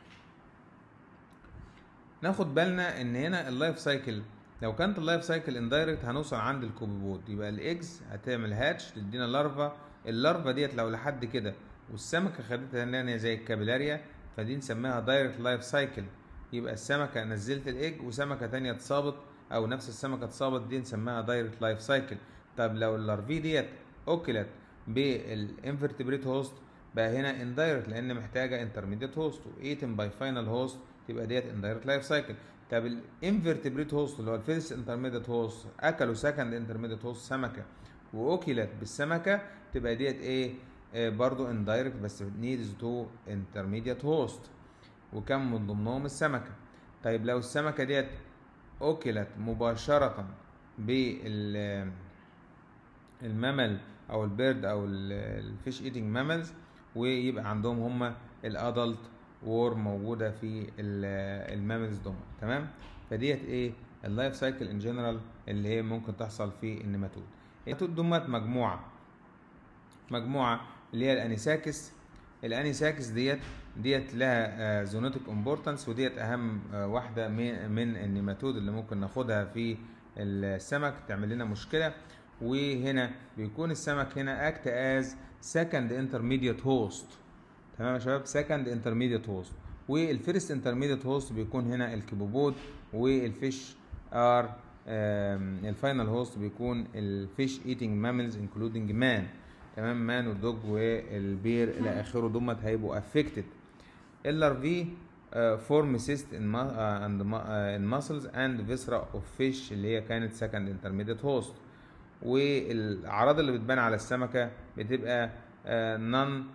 ناخد بالنا ان هنا اللايف سايكل لو كانت اللايف سايكل اندايركت هنوصل عند الكوبيبود يبقى الايجز هتعمل هاتش تدينا لارفا اللارفا ديت لو لحد كده والسمكه خدتها هنا زي الكابيلاريا فدي نسميها دايركت لايف سايكل يبقى السمكه نزلت الايج وسمكه تانية اتصابت او نفس السمكه اتصابت دي نسميها دايركت لايف سايكل طب لو اللارفي ديت اكلت بالانفرتبريت هوست بقى هنا اندايركت لان محتاجه انترميديت هوست وايتن باي فاينل هوست تبقى ديت اندايركت لايف سايكل طب الانفرتبريت هوست اللي هو الفيرست انترميديت هوست اكلوا سكند انترميديت هوست سمكه واكلت بالسمكه تبقى ديت ايه آه برضو اندايركت بس نيدز تو انترميديت هوست وكم من ضمنهم السمكه طيب لو السمكه ديت اكلت مباشره بال الممل او البيرد او الفيش ايتنج ماملز ويبقى عندهم هم الادلت وور موجوده في الماملز دول تمام فديت ايه اللايف سايكل ان جنرال اللي هي ممكن تحصل في النيماتود النيماتود دمت مجموعه مجموعه اللي هي الانيساكس الانيساكس ديت ديت لها زونوتيك امبورتنس وديت اهم آه، واحده من من النيماتود اللي ممكن ناخدها في السمك تعمل لنا مشكله وهنا بيكون السمك هنا اكت از سكند انترميديت هوست تمام يا شباب سكند انترميديت هوست والفيرست انترميديت هوست بيكون هنا الكيبوبود والفيش ار الفاينل هوست بيكون الفيش ايتنج ماملز انكلودنج مان تمام مان والدوج والبير الى اخره دمت هيبقوا افكتد اللارفي فورم سيست ان ان ماسلز اند فيسرا اوف فيش اللي هي كانت سكند انترميديت هوست والاعراض اللي بتبان على السمكه بتبقى نون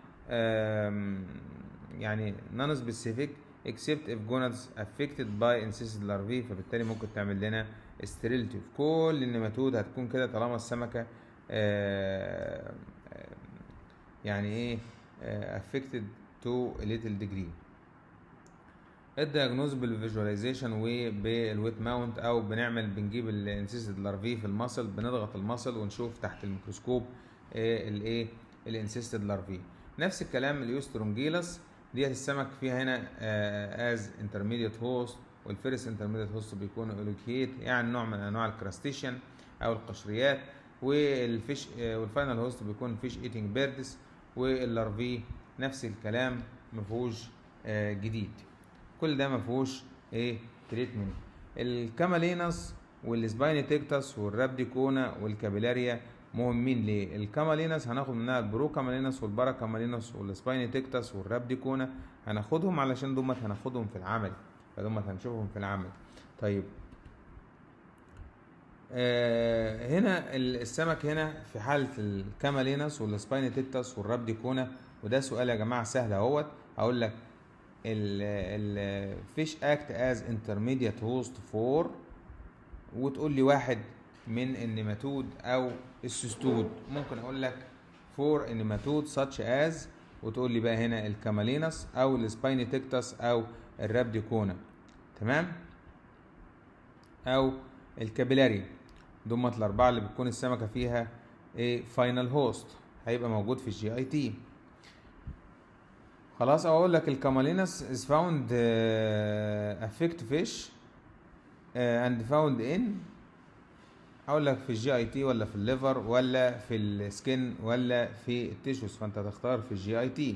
يعني نون سبيسيفيك except if gonads affected by incested larvae فبالتالي ممكن تعمل لنا sterility في كل النماتود هتكون كده طالما السمكه آه، آه، يعني ايه آه، affected to a little degree الدياجنوز بالفيجواليزيشن وبالويت ماونت او بنعمل بنجيب الانسيسد لارفي في المصل بنضغط المصل ونشوف تحت الميكروسكوب الايه الانسيستد لارفي نفس الكلام اليوسترونجيلس ديت السمك فيها هنا از انترميديت هوست والفيرست انترميديت هوست بيكون اولوكيت يعني نوع من انواع الكراستيشن او القشريات والفيش والفاينل هوست بيكون فيش ايتنج بيردز واللارفي نفس الكلام مفهوش آه، جديد كل ده مفهوش ايه تريتمنت الكامالينس والسبايني تيكتس والرابديكونا والكابيلاريا مهمين ليه الكامالينس هناخد منها البرو كامالينس والبارا كامالينس والسبايني تيكتس والرابديكونا هناخدهم علشان دمت هناخدهم في العمل فدمت هنشوفهم في العمل طيب آه هنا السمك هنا في حالة الكامالينس والسبايني تيكتس والرابديكونا وده سؤال يا جماعة سهل اهوت هقول لك الفيش اكت از انترميديت هوست فور وتقول لي واحد من النيماتود او السستود ممكن اقول لك فور النيماتود such as وتقول لي بقى هنا الكامالينس او السبايني تيكتس او الرابديكونا تمام او الكابيلاري دمت الاربعه اللي بتكون السمكه فيها ايه فاينل هوست هيبقى موجود في الجي اي تي خلاص او اقول لك الكامالينس is found uh, affect fish uh, and found in اقول لك في الجي اي تي ولا في الليفر ولا في السكن ولا في التيشوز فانت تختار في الجي اي تي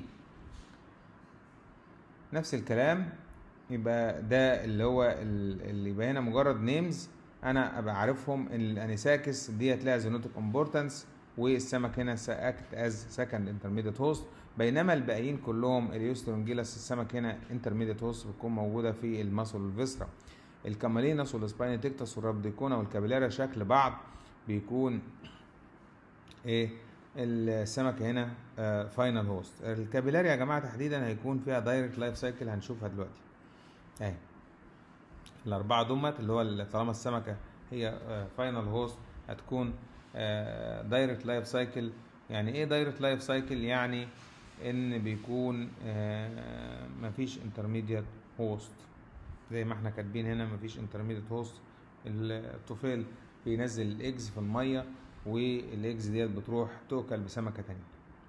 نفس الكلام يبقى ده اللي هو اللي يبقى هنا مجرد نيمز انا ابقى عارفهم ان الانيساكس ديت لها زينوتيك امبورتنس والسمك هنا اكت از سكند انترميديت هوست بينما الباقيين كلهم اليوسترونجيلاس السمك هنا انترميديت هوست بتكون موجوده في الماسل والفيسرا الكامالينس والسبايني تيكتس والرابديكونا والكابيلاريا شكل بعض بيكون ايه السمك هنا آه فاينل هوست الكابيلاريا يا جماعه تحديدا هيكون فيها دايركت لايف سايكل هنشوفها دلوقتي اهي الاربعه دمت اللي هو طالما السمكه هي آه فاينل هوست هتكون دايركت لايف سايكل يعني ايه دايركت لايف سايكل يعني ان بيكون آه مفيش انترميديت هوست زي ما احنا كاتبين هنا مفيش انترميديت هوست الطفيل بينزل الايجز في الميه والايجز ديت بتروح تؤكل بسمكه تانية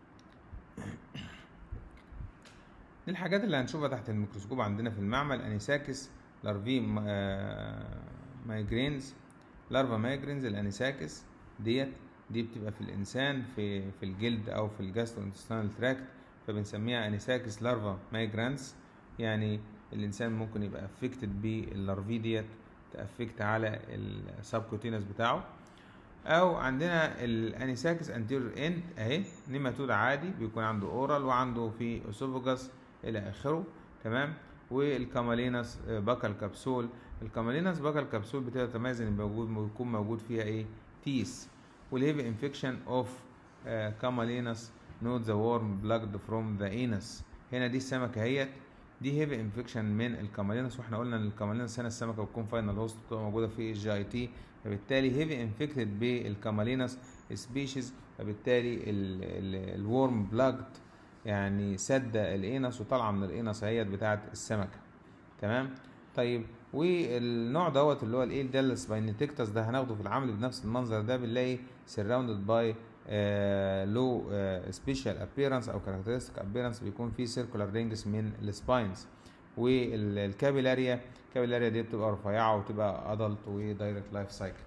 دي الحاجات اللي هنشوفها تحت الميكروسكوب عندنا في المعمل انيساكس لارفي مايجرينز لارفا مايجرينز الانيساكس ديت دي بتبقى في الانسان في في الجلد او في الجاستروانتستينال تراكت فبنسميها انيساكس لارفا مايجرانس يعني الانسان ممكن يبقى افكتد باللارفي ديت تافكت على السبكوتينس بتاعه او عندنا الانيساكس انتيريور اند اهي نيماتود عادي بيكون عنده اورال وعنده في اسوفوجاس الى اخره تمام والكامالينس باكال كبسول الكامالينس باكال كبسول بتتميز ان موجود بيكون موجود فيها ايه تيس والهيفي انفكشن اوف كامالينس نوت ذا وورم بلاجد فروم ذا انس هنا دي السمكه اهيت دي هيفي انفكشن من الكامالينس واحنا قلنا ان الكامالينس هنا السمكه بتكون فاينل هوست بتبقى موجوده في الجي اي تي فبالتالي هيفي انفكتد بالكامالينس سبيشيز فبالتالي الورم بلاجد يعني سد الانس وطالعه من الانس اهيت بتاعه السمكه تمام طيب والنوع دوت اللي هو الايه ده السباينيتكتس ده هناخده في العمل بنفس المنظر ده بنلاقي surrounded by لو سبيشال ابييرنس او كاركترستيك ابييرنس بيكون فيه سيركولار رينجز من السباينز والكابيلاريا الكابيلاريا دي بتبقى رفيعه وتبقى ادلت ودايركت لايف سايكل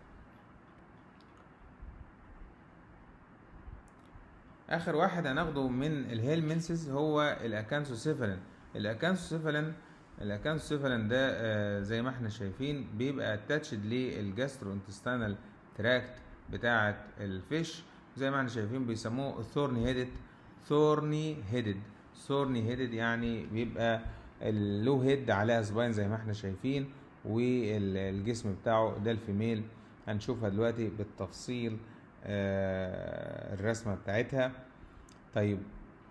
اخر واحد هناخده من الهيلمنسز هو الاكانثوسيفالين الاكانثوسيفالين الاكانثوسيفالين ده آه زي ما احنا شايفين بيبقى اتاتشد للجاسترو انتستينال تراكت بتاعه الفيش زي ما احنا شايفين بيسموه ثورني هيدد ثورني هيدد ثورني هيدد يعني بيبقى اللو هيد عليها سباين زي ما احنا شايفين والجسم بتاعه ده الفيميل هنشوفها دلوقتي بالتفصيل آه الرسمة بتاعتها طيب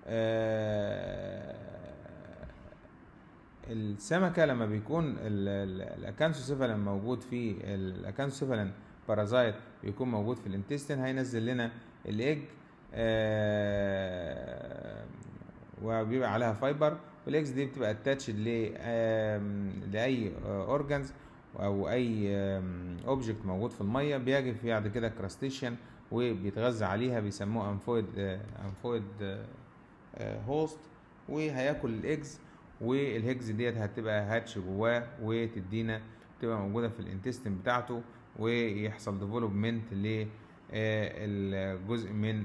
آه السمكة لما بيكون الاكانثوسيفالين موجود في الاكانثوسيفالين بارازايت بيكون موجود في الانتستين هينزل لنا الايج آه وبيبقى عليها فايبر والاكس دي بتبقى اتاتشد ل لاي اورجانز او اي اوبجكت موجود في الميه بيجي في بعد كده كراستيشن وبيتغذى عليها بيسموه انفويد انفويد هوست وهياكل الاكس والهيجز ديت هتبقى هاتش جواه وتدينا تبقى موجوده في الانتستين بتاعته ويحصل ديفلوبمنت للجزء من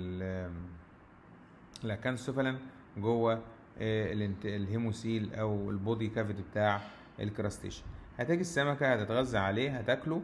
الاكانثوفالين جوه الهيموسيل او البودي كافيتي بتاع الكراستيشن هتيجي السمكه هتتغذى عليه هتاكله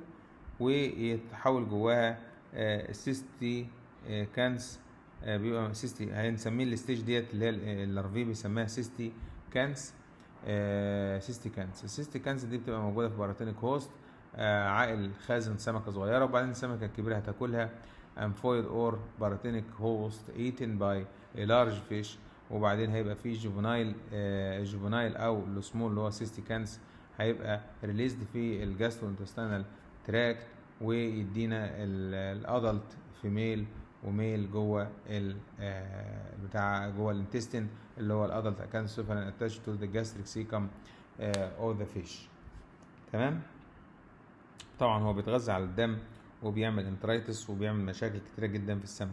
ويتحول جواها سيستي كانس بيبقى سيستي هنسميه الستيج ديت اللي هي اللارفي بيسميها سيستي كانس سيستي كانس السيستي كانس دي بتبقى موجوده في باراتينيك هوست عائل خازن سمكه صغيره وبعدين السمكه الكبيره هتاكلها امفويد اور باراتينيك هوست ايتن باي لارج فيش وبعدين هيبقى في جوفنايل آه جوفنايل او السمول اللي هو سيستي كانس هيبقى ريليزد في الجاسترو انتستينال تراكت ويدينا الادلت فيميل وميل جوه ال بتاع جوه الانتستين اللي هو الادلت اكانثوفالين اتاتش تو ذا جاستريك سيكم او ذا فيش تمام طبعا هو بيتغذى على الدم وبيعمل انترايتس وبيعمل مشاكل كتيره جدا في السمكه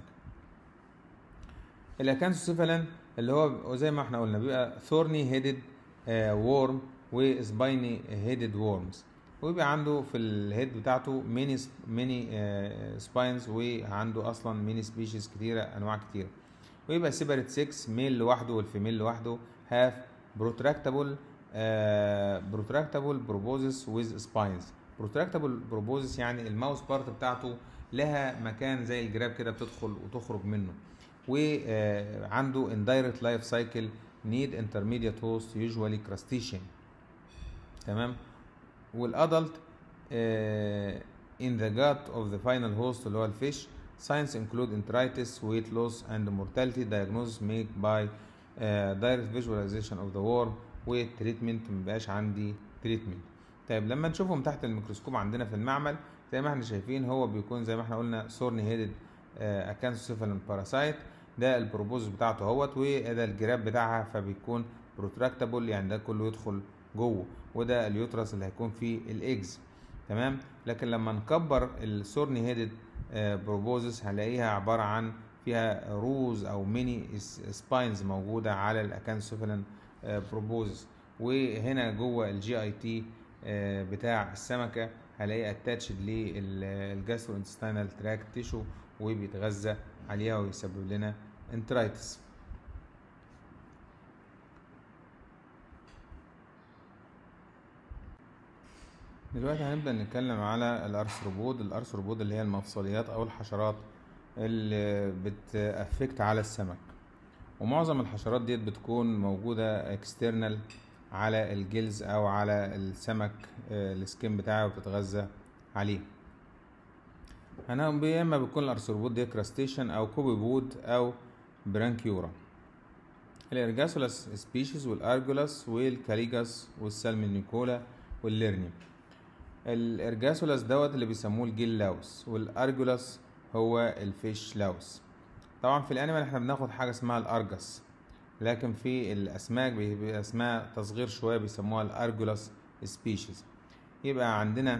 الاكانثوسيفالين اللي هو زي ما احنا قلنا بيبقى ثورني هيدد وورم وسبايني هيدد وورمز ويبقى عنده في الهيد بتاعته ميني ميني سباينز وعنده اصلا ميني سبيشيز كتيره انواع كتيره ويبقى سيبريت 6 ميل لوحده والفيميل لوحده هاف بروتراكتابل بروتراكتابل بروبوزس ويز سباينز بروتراكتابل بروبوزس يعني الماوس بارت بتاعته لها مكان زي الجراب كده بتدخل وتخرج منه وعنده indirect life cycle need intermediate host usually crustacean تمام والادلت in the gut of the final host اللي هو الفيش signs include enteritis weight loss and mortality diagnosis made by uh, direct visualization of the worm والتريتمنت مبقاش عندي تريتمنت طيب لما نشوفهم تحت الميكروسكوب عندنا في المعمل زي ما احنا شايفين هو بيكون زي ما احنا قلنا سورني هيدد اكانثوسيفالين باراسايت ده البروبوز بتاعته اهوت وده الجراب بتاعها فبيكون بروتراكتابل يعني ده كله يدخل جوه وده اليوترس اللي هيكون فيه الايجز تمام لكن لما نكبر السورني هيدد بروبوزس هنلاقيها عباره عن فيها روز او ميني سباينز موجوده على الاكانسوفيلن بروبوزس وهنا جوه الجي اي تي بتاع السمكه هلاقيه اتاتشد للجاسترو انتستينال تراك تيشو وبيتغذى عليها ويسبب لنا انترايتس دلوقتي هنبدأ نتكلم على الأرثروبود الأرثروبود اللي هي المفصليات أو الحشرات اللي بتأفكت على السمك ومعظم الحشرات ديت بتكون موجودة اكسترنال على الجلز أو على السمك السكين بتاعه وبتتغذى عليه هنقوم بيه اما بيكون الارثروبود دي كراستيشن او كوبي بود او برانكيورا الارجاسولاس سبيشيز والارجولاس والكاليجاس والسالمونيكولا والليرنيوم الارجاسولاس دوت اللي بيسموه الجيل لاوس والارجولاس هو الفيش لاوس طبعا في الانيمال احنا بناخد حاجه اسمها الارجس لكن في الاسماك بيبقى اسمها تصغير شويه بيسموها الارجولاس سبيشيز يبقى عندنا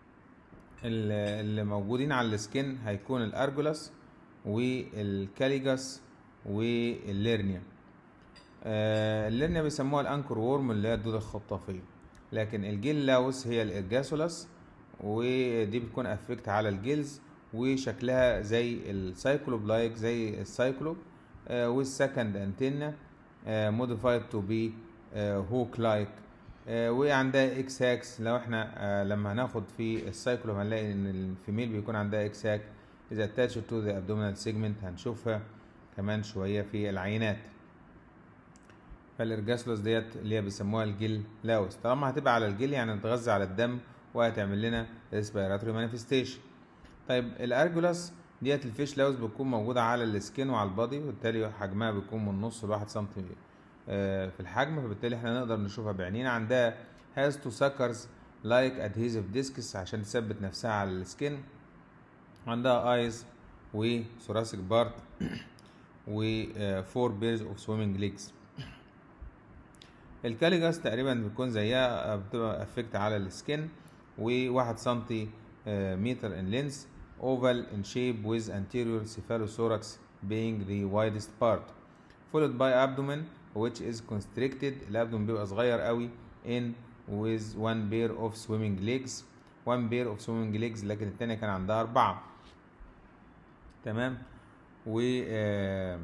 اللي موجودين على السكين هيكون الارجولاس والكاليجاس والليرنيا آه الليرنيا بيسموها الانكر وورم اللي هي الدودة الخطافية لكن الجيل لاوس هي الارجاسولاس ودي بتكون افكت على الجلز وشكلها زي السايكلوب لايك زي السايكلوب آه والسكند انتنا موديفايد تو بي هوك لايك وعندها اكس هاكس لو احنا آه لما هناخد في السايكلو هنلاقي ان الفيميل بيكون عندها اكس هاك اذا اتاتش تو ذا ابدومينال سيجمنت هنشوفها كمان شويه في العينات فالارجاسلوس ديت اللي هي بيسموها الجل لاوس طالما هتبقى على الجل يعني هتغذى على الدم وهتعمل لنا ريسبيراتوري مانيفستيشن طيب الارجولاس ديت الفيش لاوس بتكون موجوده على السكين وعلى البادي وبالتالي حجمها بيكون من نص لواحد سنتيمتر في الحجم فبالتالي احنا نقدر نشوفها بعينينا عندها has to suckers like adhesive discs عشان تثبت نفسها على السكين عندها eyes و thoracic part و four pairs of swimming legs الكاليجاس تقريبا بتكون زيها بتبقى افكت على السكين وواحد سنتي متر in length oval in shape with anterior cephalothorax being the widest part followed by abdomen which is constricted الابدومن بيبقى صغير قوي in with one pair of swimming legs one pair of swimming legs لكن التانية كان عندها أربعة تمام و uh,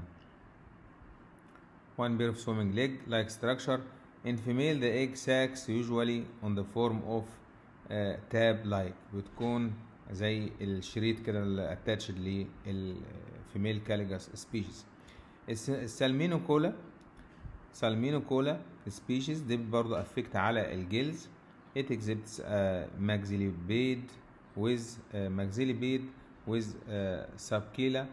one pair of swimming leg like structure in female the egg sacs usually on the form of uh, tab like بتكون زي الشريط كده اللي attached للفيميل كاليجاس سبيشيز السالمينو كولا سالمينو كولا سبيشيز دي برضو افكت على الجلز it exhibits a maxillary bead with uh, maxillary bead with uh, subcula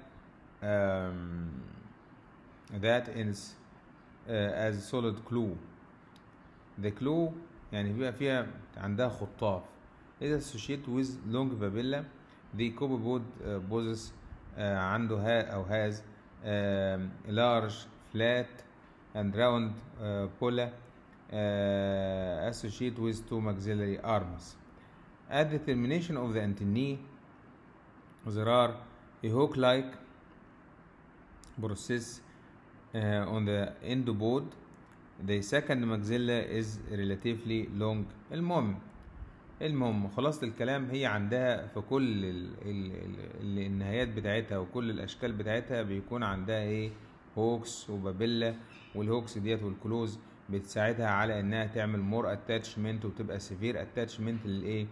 um, that is uh, as solid clue the clue يعني بيبقى فيها عندها خطاف is associated with long papilla the copepod uh, poses uh, عنده ها أو has um, large flat and round uh, pola uh, associated with two maxillary arms. At the termination of the antennae, there are a hook-like process uh, on the endopod. The second maxilla is relatively long. المهم المهم خلاصة الكلام هي عندها في كل ال ال ال النهايات بتاعتها وكل الأشكال بتاعتها بيكون عندها إيه هوكس وبابيلا والهوكس ديت والكلوز بتساعدها على انها تعمل مور اتاتشمنت وتبقى سيفير اتاتشمنت للايه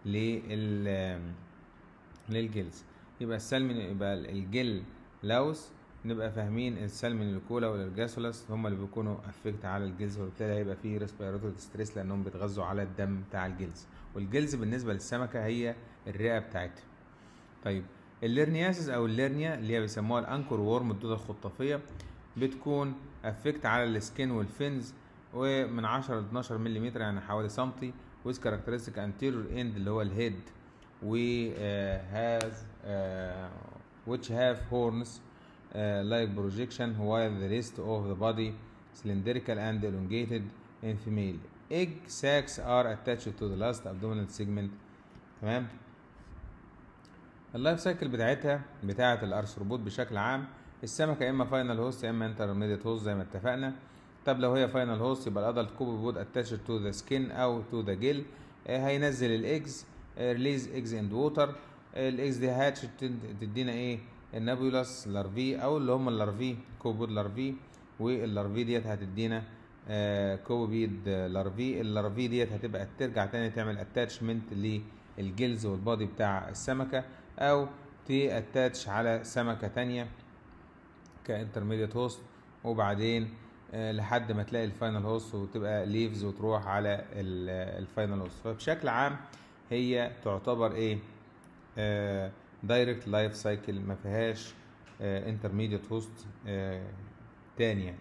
لل للجلز يبقى السلمن يبقى الجل لاوس نبقى فاهمين السلمن الكولا والارجاسولاس هم اللي بيكونوا افكت على الجلز وبالتالي هيبقى فيه ريسبيراتوري ستريس لانهم بيتغذوا على الدم بتاع الجلز والجلز بالنسبه للسمكه هي الرئه بتاعتها طيب الليرنياسيس او الليرنيا اللي هي بيسموها الانكور وورم الدوده الخطافيه بتكون افكت على السكين والفينز ومن 10 ل 12 ملم يعني حوالي سنتي with characteristic anterior end اللي هو الهيد و uh, has uh, which have horns uh, like projection while the rest of the body cylindrical and elongated in female egg sacs are attached to the last abdominal segment تمام اللايف سايكل بتاعتها بتاعة الارثروبود بشكل عام السمكة يا اما فاينل هوست يا اما انترميديت هوست زي ما اتفقنا طب لو هي فاينل هوست يبقى الادلت كوبي بود اتاتشد تو ذا سكين او تو ذا جيل هينزل الايجز ريليز ايجز اند ووتر الايجز دي هاتش تدينا ايه النابيولاس لارفي او اللي هم اللارفي كوبود لارفي واللارفي ديت هتدينا آه كوبيد لارفي اللارفي ديت هتبقى ترجع تاني تعمل اتاتشمنت للجلز والبادي بتاع السمكة او تي اتاتش على سمكة تانية كانترميديت هوست وبعدين آه لحد ما تلاقي الفاينل هوست وتبقى ليفز وتروح على الفاينل هوست فبشكل عام هي تعتبر ايه دايركت لايف سايكل ما فيهاش انترميديت هوست تاني يعني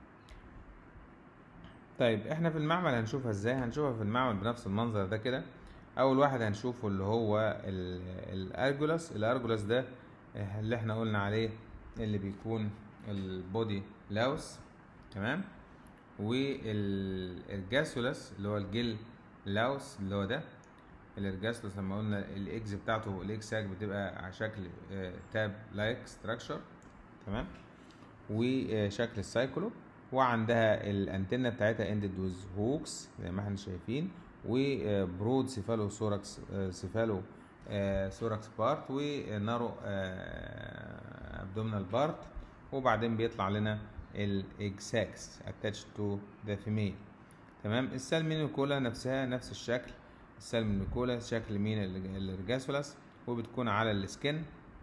طيب احنا في المعمل هنشوفها ازاي هنشوفها في المعمل بنفس المنظر ده كده اول واحد هنشوفه اللي هو الارجولاس الارجولاس ده اللي احنا قلنا عليه اللي بيكون البودي لاوس تمام والجاسولاس اللي هو الجل لاوس اللي هو ده الارجاسولاس لما قلنا الاكس بتاعته الاكس ساك بتبقى على شكل تاب لايك ستراكشر تمام وشكل السايكلو وعندها الانتنه بتاعتها اندد ويز هوكس زي ما احنا شايفين وبرود سيفالو سوراكس سيفالو سوراكس بارت ونارو ابدومينال بارت وبعدين بيطلع لنا الاكساكس اتاتش تو ذا فيميل تمام السالمينيكولا نفسها نفس الشكل السالمينيكولا شكل مين الرجاسولاس وبتكون على السكن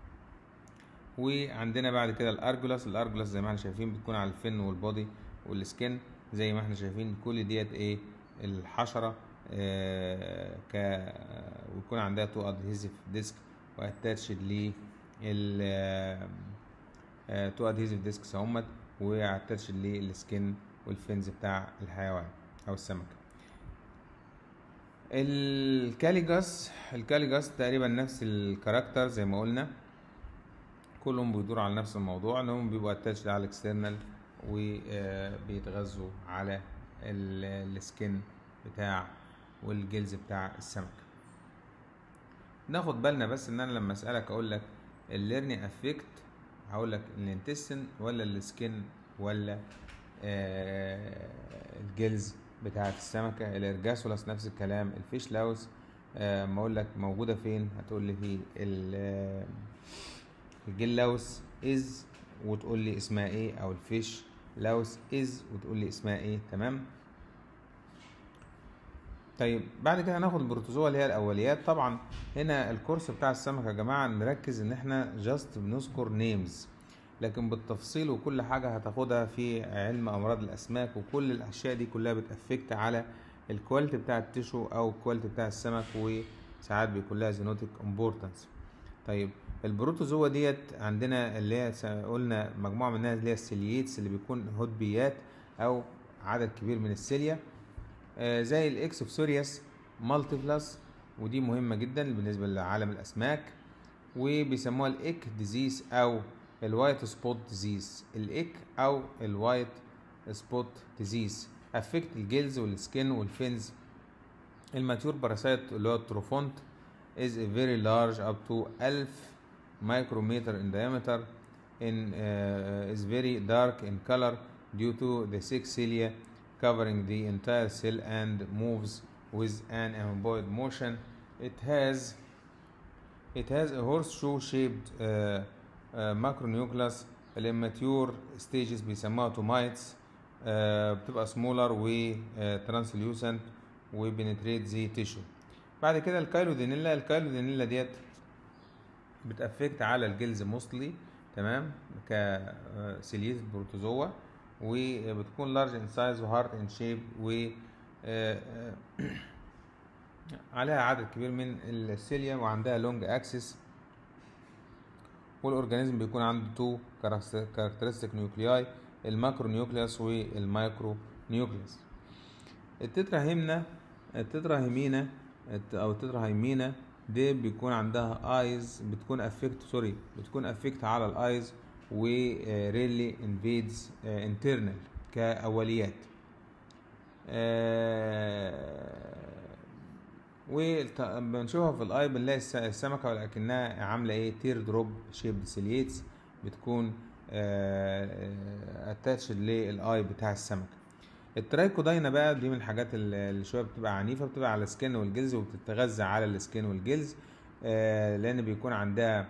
وعندنا بعد كده الارجولاس الارجولاس زي ما احنا شايفين بتكون على الفن والبودي والسكن زي ما احنا شايفين كل ديت ايه الحشره آه ك ويكون عندها تو ادهيزيف ديسك واتاتشد ل ال تو ادهيزيف ديسكس اهمت واتاتشد للسكن والفنز بتاع الحيوان او السمكه الكاليجاس الكاليجاس تقريبا نفس الكاركتر زي ما قلنا كلهم بيدور على نفس الموضوع انهم بيبقوا اتاتشد على الاكسترنال وبيتغذوا على السكن بتاع والجلز بتاع السمك ناخد بالنا بس ان انا لما اسالك اقول لك الليرني افكت هقول لك الانتستين ولا السكن ولا آه الجلز بتاعة السمكة الارجاسولاس نفس الكلام الفيش لاوس آه ما اقول لك موجودة فين هتقول لي في الجل لاوس از وتقول لي اسمها ايه او الفيش لاوس از وتقول لي اسمها ايه تمام طيب بعد كده هناخد البروتوزوا اللي هي الاوليات طبعا هنا الكورس بتاع السمك يا جماعه نركز ان احنا جاست بنذكر نيمز لكن بالتفصيل وكل حاجه هتاخدها في علم امراض الاسماك وكل الاشياء دي كلها بتافكت على الكواليتي بتاع التشو او الكواليتي بتاع السمك وساعات بيكون لها زينوتيك امبورتنس طيب البروتوزوا ديت عندنا اللي هي قلنا مجموعه منها اللي هي السيلييتس اللي بيكون هودبيات او عدد كبير من السيليا آه زي الاكسوفسورياس مالتيفلاس ودي مهمة جدا بالنسبة لعالم الأسماك وبيسموها الإيك ديزيز أو الوايت سبوت ديزيز الإيك أو الوايت سبوت ديزيز افكت الجلز والسكين والفينز الماتيور باراسايت اللي هو التروفونت is a very large up to 1000 micrometer in diameter in uh, is very dark in color due to the six cilia covering the entire cell and moves with an amoeboid motion. It has it has a horseshoe shaped uh, uh, macronucleus الاماتيور stages بيسموها تومايتس uh, بتبقى smaller و uh, translucent وبنتريت زي تيشو بعد كده الكايلودينيلا الكايلودينيلا ديت بتأفكت على الجلز موستلي تمام كسيليز بروتوزوا وبتكون لارج ان سايز وهارت ان شيب و عليها عدد كبير من السيليا وعندها لونج اكسس والاورجانيزم بيكون عنده تو كاركترستيك نيوكلياي الماكرو نيوكليوس والمايكرو نيوكليوس التتراهيمنا التتراهيمينا او التتراهيمينا دي بيكون عندها ايز بتكون افكت سوري بتكون افكت على الايز وريلي انفيدز انترنال كاوليات وبنشوفها في الاي بنلاقي الس- السمكه ولكنها عامله ايه تير دروب شيب سيليتس بتكون اتاتشد للاي بتاع السمكه الترايكوداينا بقى دي من الحاجات اللي اللي شويه بتبقى عنيفه بتبقى على السكن والجلز وبتتغذى على السكن والجلز آه، لان بيكون عندها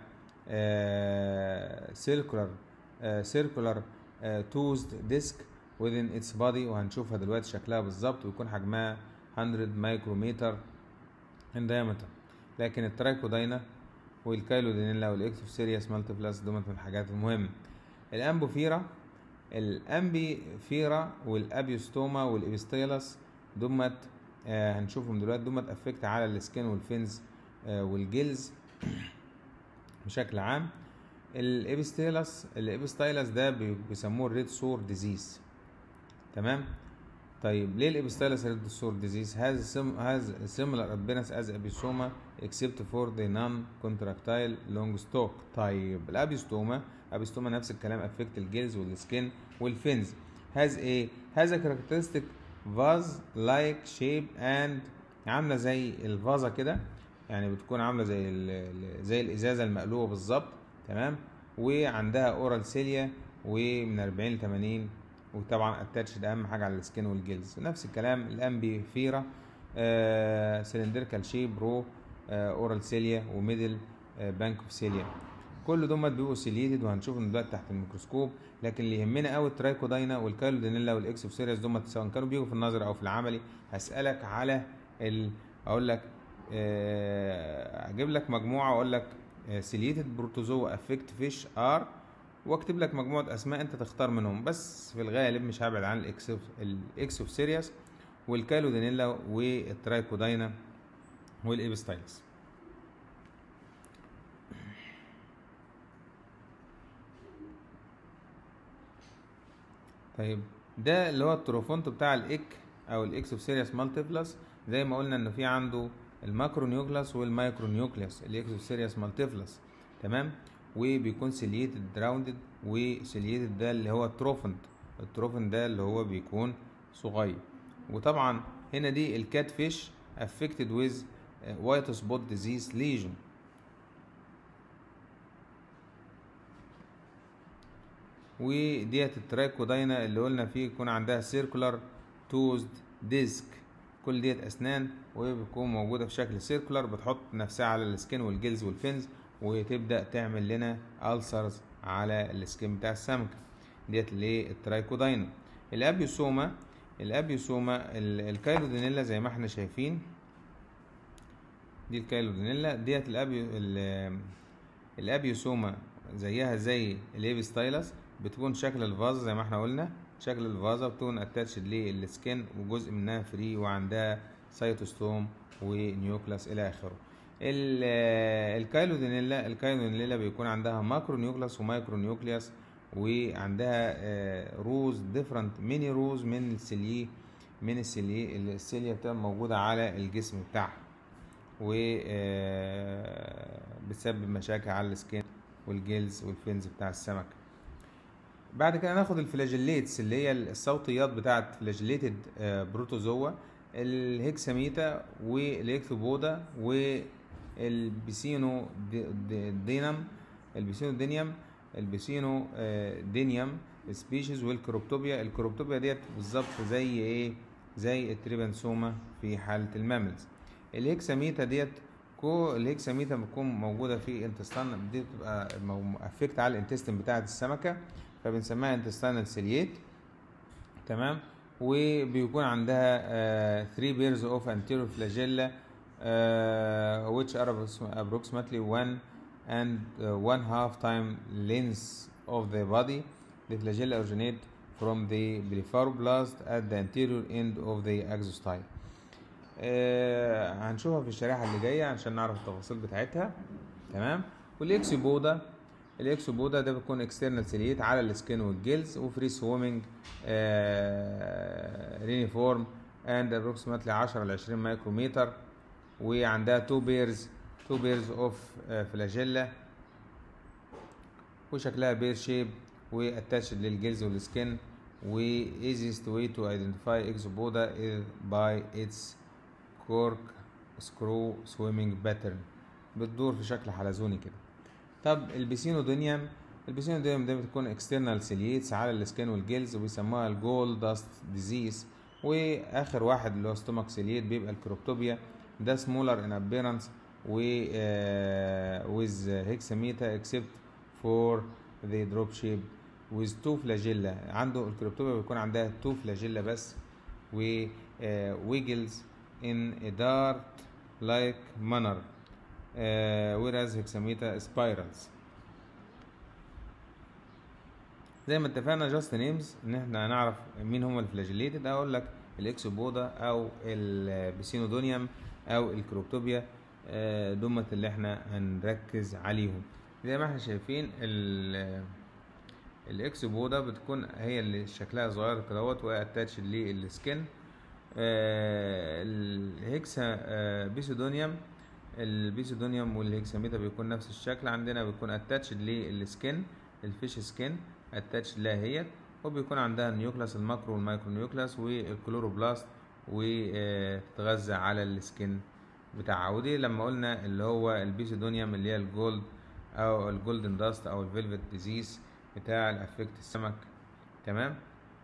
سيركولار سيركولار توزد ديسك within its body وهنشوفها دلوقتي شكلها بالظبط ويكون حجمها 100 مايكرومتر in diameter لكن الترايكوداينا والكايلودينيلا والاكسوسيرياس مالتيبلاس دول من الحاجات المهمه الامبوفيرا الامبيفيرا والابيوستوما والابستيلس دمت آه هنشوفهم دلوقتي دمت افكت على السكين والفينز آه والجلز بشكل عام الابستيلس الابستيلس ده بي- بيسموه الريد سور ديزيز تمام طيب ليه الابستيلس ريد سور ديزيز has sim has similar appearance as ابيسوما except for the non contractile long stalk طيب الابيستوما ابيستوما نفس الكلام افكت الجلز والسكين والفينز has a has a characteristic vase like shape and عامله زي الفازه كده يعني بتكون عامله زي ال- ال- زي الازازه المقلوبه بالظبط تمام وعندها اورال سيليا ومن 40 ل 80 وطبعا اتاتشد اهم حاجه على السكين والجلز نفس الكلام الامبي فيرا آه سلندريكال شيب رو آه اورال سيليا وميدل آه بانك اوف سيليا كل دول بيبقوا سيليتد وهنشوفهم دلوقتي تحت الميكروسكوب لكن اللي يهمنا قوي الترايكوداينا والكايلودينيلا والاكسوسيريس دول سواء كانوا بيجوا في النظر او في العملي هسالك على ال... اقول لك آه، اجيب لك مجموعه واقول لك سيليتد بروتوزوا افكت فيش ار واكتب لك مجموعه اسماء انت تختار منهم بس في الغالب مش هبعد عن الاكسوف الاكسوفسيرياس والكايلودينيلا والترايكوداينا والابستايلس طيب ده اللي هو التروفونت بتاع الايك او الاكسوفسيرياس مالتيفلس زي ما قلنا انه في عنده الماكرو نيوكلاس والمايكرو نيوكليوس الاكسوفسيرياس مالتيفلس تمام وبيكون سيليتد راوندد وسيليتد ده اللي هو التروفنت التروفنت ده اللي هو بيكون صغير وطبعا هنا دي الكات فيش affected with وايت سبوت ديزيز ليجن وديت الترايكوداينا اللي قلنا فيه يكون عندها سيركولار توزد ديسك كل ديت اسنان وبتكون موجوده في شكل سيركولار بتحط نفسها على السكين والجلز والفينز وتبدا تعمل لنا ألسرز على السكين بتاع السمكه ديت اللي هي الترايكوداينا الابيوسوما الابيوسوما ال- الكايلودينيلا زي ما احنا شايفين دي الكايلودينيلا ديت الابيو ال- الابيوسوما زيها زي الابيستايلس بتكون شكل الفازة زي ما احنا قلنا شكل الفازة بتكون اتاتشد للسكين وجزء منها فري وعندها سيتوستوم ونيوكلاس الى اخره ال- الكايلودينيلا الكايلودينيلا بيكون عندها ماكرو نيوكلاس ومايكرو نيوكلياس وعندها آه، روز ديفرنت ميني روز من السيلي من السيلي السيليا بتبقى موجودة على الجسم بتاعها و آه، بتسبب مشاكل على السكين والجلز والفينز بتاع السمك بعد كده ناخد الفلاجيليتس اللي هي الصوتيات بتاعت فلاجيليتد بروتوزوا الهكساميتا والاكتوبودا والبيسينو دي- دي- دينم البيسينو دينيوم البيسينو آه، دينيوم سبيشيز والكروبتوبيا الكروبتوبيا ديت بالظبط زي ايه زي التريبانسوما في حالة الماملز الهكساميتا ديت كو الهكساميتا بتكون موجودة في انتستان دي بتبقى افكت على الانتستين بتاعة السمكة فبنسميها انتستانال سيليت تمام وبيكون عندها 3 بيرز اوف anterior flagella uh, which are approximately one and uh, one half time length of the body the flagella originate from the blepharoblast at the anterior end of the axostyle آه هنشوفها في الشريحة اللي جاية عشان نعرف التفاصيل بتاعتها تمام والاكسبودا الاكسبودا ده بيكون اكسترنال سيليت على السكين والجلز وفري سويمنج رينيفورم اند ابروكسيمتلي 10 ل 20 مايكرومتر وعندها تو بيرز تو بيرز اوف فلاجيلا وشكلها بير شيب واتاتشد للجلز والسكين و easiest way to identify exopoda is by its cork screw swimming pattern بتدور في شكل حلزوني كده طب البيسينودونيوم البيسينودونيوم ده بتكون external ciliates على السكين والجلز وبيسموها الجول داست ديزيز واخر واحد اللي هو ستومك سيليت بيبقى الكروبتوبيا ده سمولر ان ابيرنس و with هيكساميتا except for the drop shape with two flagella عنده الكريبتوبيا بيكون عندها two flagella بس و uh, wiggles in a dart like manner uh, whereas hexameta spirals زي ما اتفقنا جاست نيمز ان احنا هنعرف مين هم الفلاجيليتد اقول لك الاكسوبودا او البسينودونيوم او الكروبتوبيا آه، دمت اللي احنا هنركز عليهم زي ما احنا شايفين ال الاكسبودا بتكون هي اللي شكلها صغير كدهوت واتاتش للسكن آه، الهكسا آه، بيسودونيوم البيسودونيوم والهكساميتا بيكون نفس الشكل عندنا بيكون اتاتش للسكن الفيش سكن اتاتش لها هي وبيكون عندها النيوكلاس الماكرو والمايكرو نيوكلاس والكلوروبلاست وتتغذى على السكن بتاعها ودي لما قلنا اللي هو البيسودونيوم اللي هي الجولد او الجولدن داست او الفيلفت ديزيز بتاع الافكت السمك تمام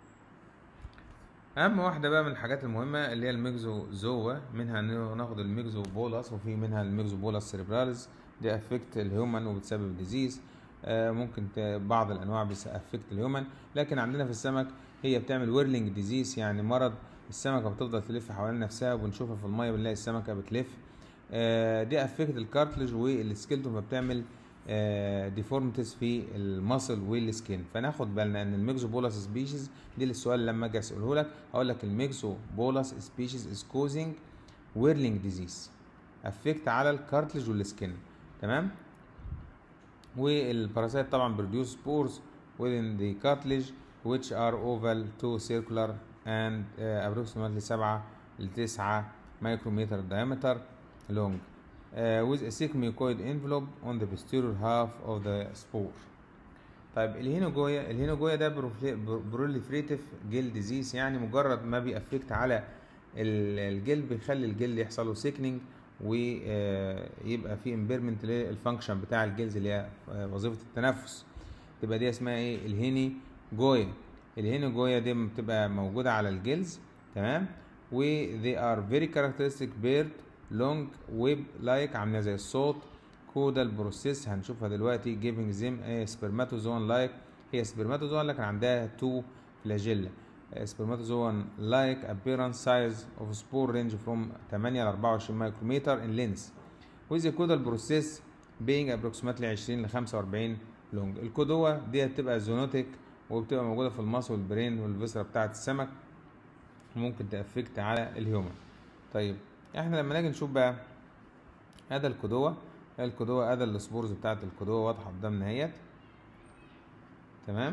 اهم واحده بقى من الحاجات المهمه اللي هي الميكزوزوا منها ناخد الميكزو بولس وفي منها الميكزو بولس سيريبراليز دي افكت الهيومن وبتسبب ديزيز آه ممكن بعض الانواع بتافكت الهيومن لكن عندنا في السمك هي بتعمل ويرلينج ديزيز يعني مرض السمكه بتفضل تلف حوالين نفسها وبنشوفها في الميه بنلاقي السمكه بتلف آه دي افكت الكارتلج والسكيلتون فبتعمل ديفورمتيز في الماسل والسكين فناخد بالنا ان الميكزوبولاس سبيشيز دي السؤال لما اجي اساله لك هقول لك الميكزوبولاس سبيشيز از كوزنج ويرلينج ديزيز افكت على الكارتلج والسكين تمام والباراسايت طبعا بروديوس سبورز within the cartilage which are oval to circular and uh, approximately 7 ل 9 micrometer diameter long uh, with a thick mucoid envelope on the posterior half of the spore. طيب الهينوجويا الهينوجويا ده بروليفريتيف جيل ديزيز يعني مجرد ما بيأفكت على الجلد بيخلي الجلد يحصل له سيكنينج ويبقى في امبيرمنت للفانكشن بتاع الجلد اللي هي وظيفه التنفس تبقى دي اسمها ايه الهيني جويا الهيني جويا دي بتبقى موجوده على الجلز تمام و they are very characteristic bird long web like عامله زي الصوت كودال بروسيس هنشوفها دلوقتي giving them a spermatozoan like هي spermatozoan لكن عندها two flagella spermatozoan like appearance size of spore range from 8 ل 24 مايكرومتر in length with the caudal process being approximately 20 ل 45 لونج الكودوا دي بتبقى زونوتيك وبتبقى موجودة في المصل والبرين والفيسرا بتاعة السمك ممكن تأفكت على الهيومن طيب احنا لما نيجي نشوف بقى هذا الكودوا الكودوا ادي السبورز بتاعة الكودوا واضحة قدامنا اهيت تمام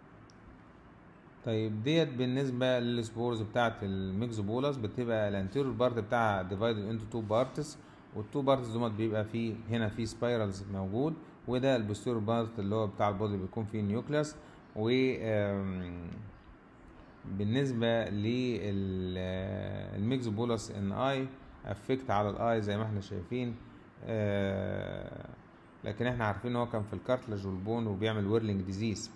طيب ديت بالنسبة للسبورز بتاعة الميكزوبولاس بتبقى الانتيريور بارت بتاعها ديفايدد انتو تو بارتس والتو بارتس دول بيبقى فيه هنا في سبايرالز موجود وده البوستيريور بارت اللي هو بتاع البودي بيكون فيه نيوكليوس و بالنسبة للميكزوبولاس ان اي افكت على الاي زي ما احنا شايفين لكن احنا عارفين ان هو كان في الكارتلج والبون وبيعمل ويرلينج ديزيز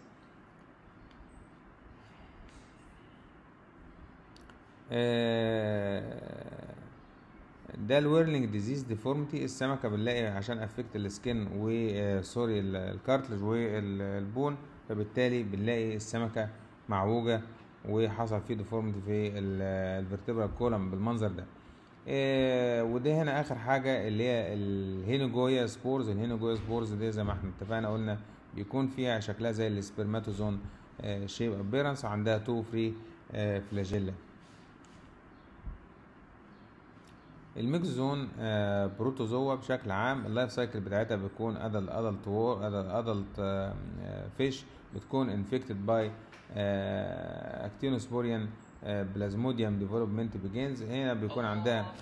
ده الويرلينج ديزيز ديفورميتي السمكه بنلاقي عشان افكت السكين وسوري الكارتلج والبون فبالتالي بنلاقي السمكه معوجه وحصل فيه ديفورميتي في الفرتبرال كولم بالمنظر ده إيه وده هنا اخر حاجه اللي هي الهينوجويا سبورز الهينوجويا سبورز دي زي ما احنا اتفقنا قلنا بيكون فيها شكلها زي السبرماتوزون شيب ابيرنس عندها تو فري فلاجيلا الميكزون بروتوزوا بشكل عام اللايف سايكل بتاعتها بتكون ادل ادلت وور ادلت فيش بتكون انفكتد باي اكتينوسبوريان بلازموديوم ديفلوبمنت بيجينز هنا بيكون عندها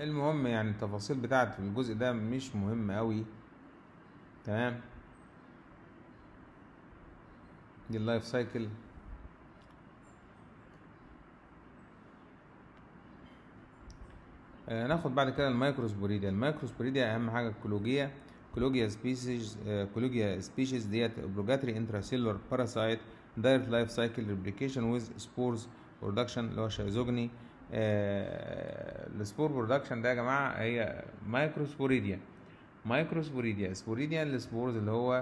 المهم يعني التفاصيل بتاعت الجزء ده مش مهم قوي تمام دي اللايف سايكل آه ناخد بعد كده المايكروسبوريديا المايكروسبوريديا اهم حاجه الكولوجيا كولوجيا سبيسيز كولوجيا سبيشيز ديت اوبلوجاتري انتراسيلولار باراسايت دايركت لايف سايكل ريبليكيشن ويز سبورز برودكشن اللي هو شيزوجني آه السبور برودكشن ده يا جماعه هي مايكروسبوريديا مايكروسبوريديا سبوريديا السبورز اللي هو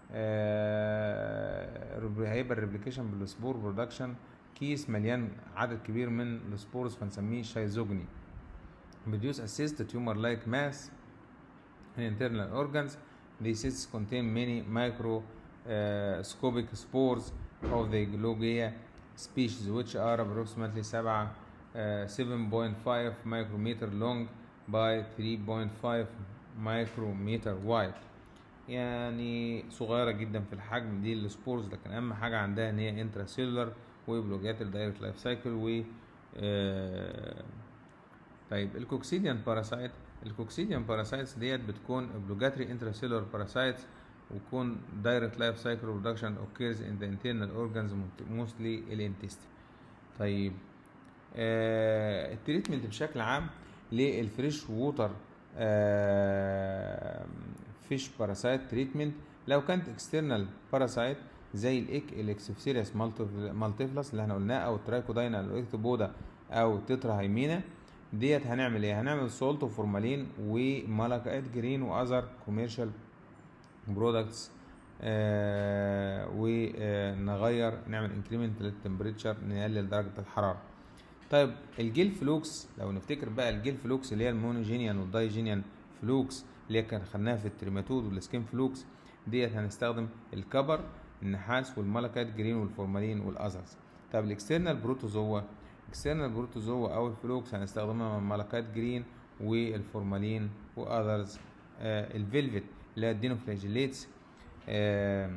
آه هيبقى الريبليكيشن بالسبور برودكشن كيس مليان عدد كبير من السبورز فنسميه شيزوجني produce assist tumor like mass in internal organs. These cysts contain many microscopic spores of the Glogia species, which are approximately 7, uh, 7.5 micrometer long by 3.5 micrometer wide. يعني صغيرة جدا في الحجم دي السبورز لكن أهم حاجة عندها إن هي انتراسيلولر وبلوجات الدايركت لايف سايكل و آه طيب الكوكسيديان باراسايت الكوكسيديان باراسايتس ديت بتكون اوبلوجاتري انتراسيلولار باراسايتس ويكون دايركت لايف سايكل برودكشن اوكيرز ان ذا انترنال اورجانز موستلي الانتستين طيب آه التريتمنت بشكل عام للفريش ووتر آه فيش باراسايت تريتمنت لو كانت اكسترنال باراسايت زي الايك الاكسفسيريس مالتيفلس اللي احنا قلناه او الترايكوداينا او الاكتوبودا او تتراهيمينا ديت هنعمل ايه هنعمل سولت وفورمالين وملكات جرين واذر كوميرشال برودكتس آه ونغير نعمل انكريمنت للتمبريتشر نقلل درجه الحراره طيب الجيل فلوكس لو نفتكر بقى الجيل فلوكس اللي هي المونوجينيان والدايجينيان فلوكس اللي هي كان خدناها في التريماتود والسكين فلوكس ديت هنستخدم الكبر النحاس والملكات جرين والفورمالين والاذرز طب الاكسترنال بروتوزوا اكسترنال بروتوزوا او الفلوكس هنستخدمها من ملكات جرين والفورمالين واذرز آه الفيلفت اللي هي الدينوفلاجيليتس آه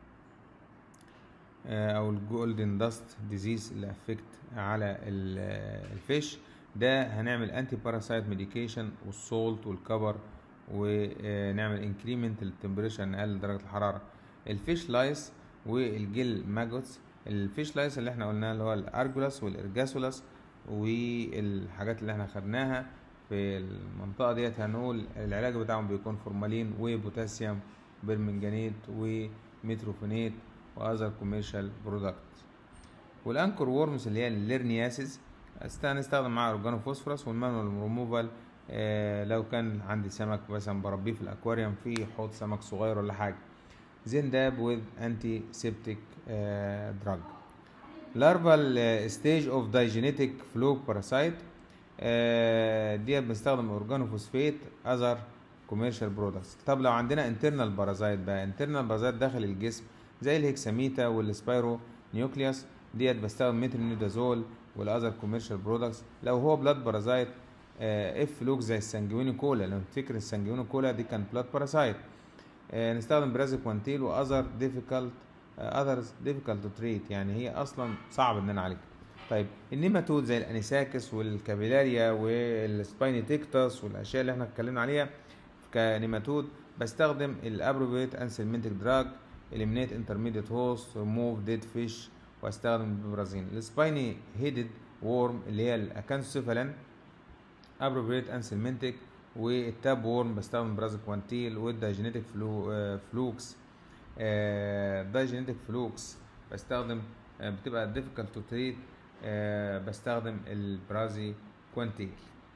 آه او الجولدن داست ديزيز اللي افكت على الفيش ده هنعمل انتي باراسايت ميديكيشن والسولت والكبر ونعمل انكريمنت للتمبريتشر نقلل درجه الحراره الفيش لايس والجيل ماجوتس الفيش لايس اللي احنا قلناها اللي هو الارجولاس والارجاسولاس والحاجات اللي احنا خدناها في المنطقه ديت هنقول العلاج بتاعهم بيكون فورمالين وبوتاسيوم برمنجانيت وميتروفينيت واذر كوميرشال برودكت والانكر وورمز اللي هي الليرنياسيس هنستخدم معاها اورجانو فوسفورس والمانوال ريموفال آه لو كان عندي سمك مثلا بربيه في الاكواريوم في حوض سمك صغير ولا حاجه then dab with antiseptic uh, drug. Larval uh, stage of digenetic fluke parasite uh, ديت بنستخدم اورجانوفوسفيت اذر كوميرشال برودكتس طب لو عندنا انترنال بارازايت بقى انترنال بارازايت داخل الجسم زي الهكساميتا والسبايرو نيوكليوس ديت بستخدم ميترونيدازول والاذر كوميرشال برودكتس لو هو بلاد بارازايت اف فلوك زي السنجويني كولا لو تفتكر السنجويني كولا دي كان بلاد باراسايت آه نستخدم برازيكوانتيل واذر ديفيكالت اذرز ديفيكالت تو تريت يعني هي اصلا صعب ان انا اعالجها طيب النيماتود زي الانيساكس والكابيلاريا والسباينيتيكتاس والاشياء اللي احنا اتكلمنا عليها كنيماتود بستخدم الابروبيت انسلمنتك دراج اليمينيت انترميديت هوست ريموف ديد فيش واستخدم البرازين السبايني هيدد وورم اللي هي الاكانسوفالان ابروبيت انسلمنتك والتاب وورم بستخدم برازيكوانتيل والدايجينيتك فلو فلوكس دايجينيتك فلوكس بستخدم بتبقى difficult to treat بستخدم البرازي كوانتيل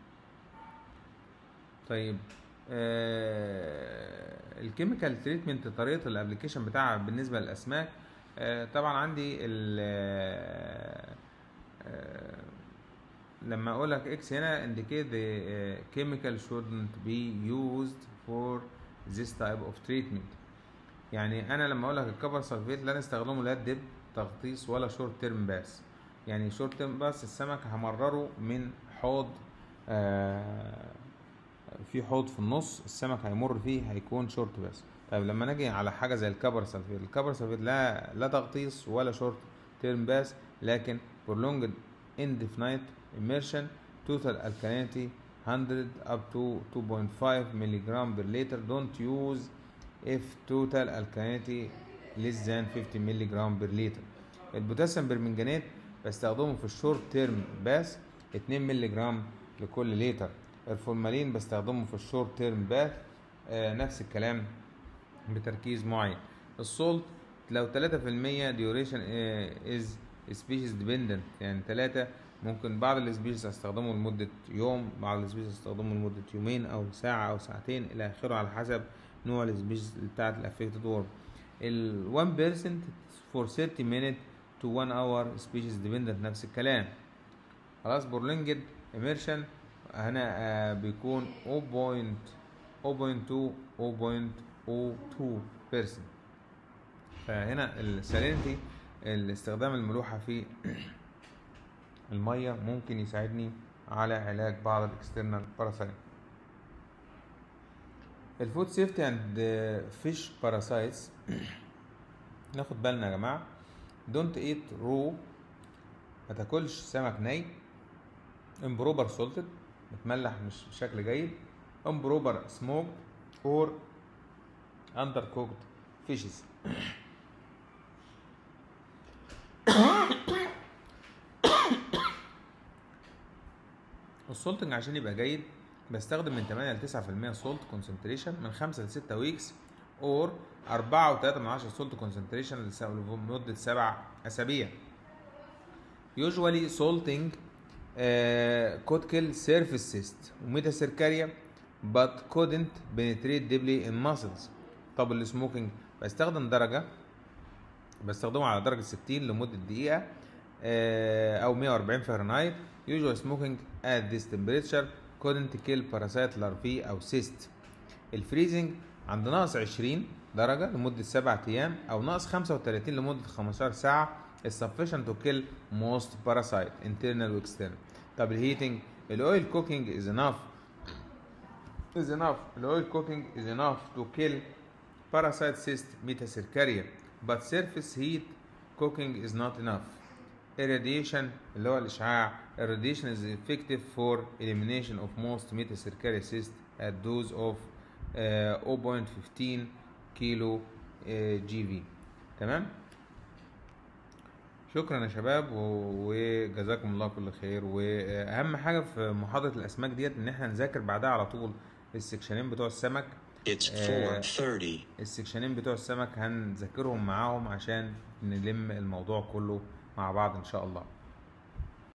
طيب الكيميكال تريتمنت طريقه الابلكيشن بتاعها بالنسبه للاسماك طبعا عندي ال لما اقول لك اكس هنا indicate the chemical shouldn't be used for this type of treatment يعني انا لما اقول لك الكبر سلفيت لا نستخدمه لا دب تغطيس ولا شورت تيرم باس يعني شورت تيرم باس السمك همرره من حوض آه في حوض في النص السمك هيمر فيه هيكون شورت باس طيب لما نجي على حاجه زي الكبر سلفيت الكبر سلفيت لا لا تغطيس ولا شورت تيرم باس لكن prolonged indefinite immersion total alkalinity 100 up to 2.5 milligram per liter don't use if total alkalinity less than 50 milligram per liter البوتاسيوم برمنجانات بستخدمه في الشورت تيرم باث 2 ملغ لكل لتر الفورمالين بستخدمه في الشورت تيرم باث آه نفس الكلام بتركيز معين السولت لو 3% ديوريشن از سبيشيز ديبندنت يعني 3 ممكن بعض السبيشيز استخدمه لمدة يوم بعض السبيشيز استخدمه لمدة يومين أو ساعة أو ساعتين إلى آخره على حسب نوع السبيشيز بتاعت الأفكتد وورم ال 1% for 30 minutes to 1 hour species dependent نفس الكلام خلاص بورلينجد immersion هنا آه بيكون 0.2 0.02% فهنا السالينتي الاستخدام الملوحة في المية ممكن يساعدني على علاج بعض الاكسترنال باراسايت الفود سيفتي اند فيش باراسايتس ناخد بالنا يا جماعه دونت ايت رو ما تاكلش سمك ني امبروبر سولتد متملح مش بشكل جيد امبروبر سموك اور اندر كوكد فيشز السولتنج عشان يبقى جيد بستخدم من 8 ل 9% سولت كونسنتريشن من 5 ل 6 ويكس اور 4 و3 من 10 سولت كونسنتريشن لمدة 7 أسابيع. Usually salting uh, could kill surface cyst وميتاسيركاريا but couldn't penetrate deeply in muscles. طب السموكينج بستخدم درجة بستخدمه على درجة 60 لمدة دقيقة uh, أو 140 فahrenheit. Usual smoking at this temperature couldn't kill parasite larvae أو cyst. الفريزنج عند ناقص 20 درجة لمدة 7 أيام أو ناقص 35 لمدة 15 ساعة is sufficient to kill most parasite internal و external. طب الهيتنج الأويل cooking is enough is enough الأويل cooking is enough to kill parasite cyst metacercaria but surface heat cooking is not enough. irradiation اللي هو الإشعاع irradiation is effective for elimination of most metacercaria cysts at dose of uh, 0.15 كيلو جي في تمام شكرا يا شباب وجزاكم الله كل خير واهم حاجه في محاضره الاسماك ديت ان احنا نذاكر بعدها على طول السكشنين بتوع السمك It's 4:30. السكشنين بتوع السمك هنذاكرهم معاهم عشان نلم الموضوع كله مع بعض ان شاء الله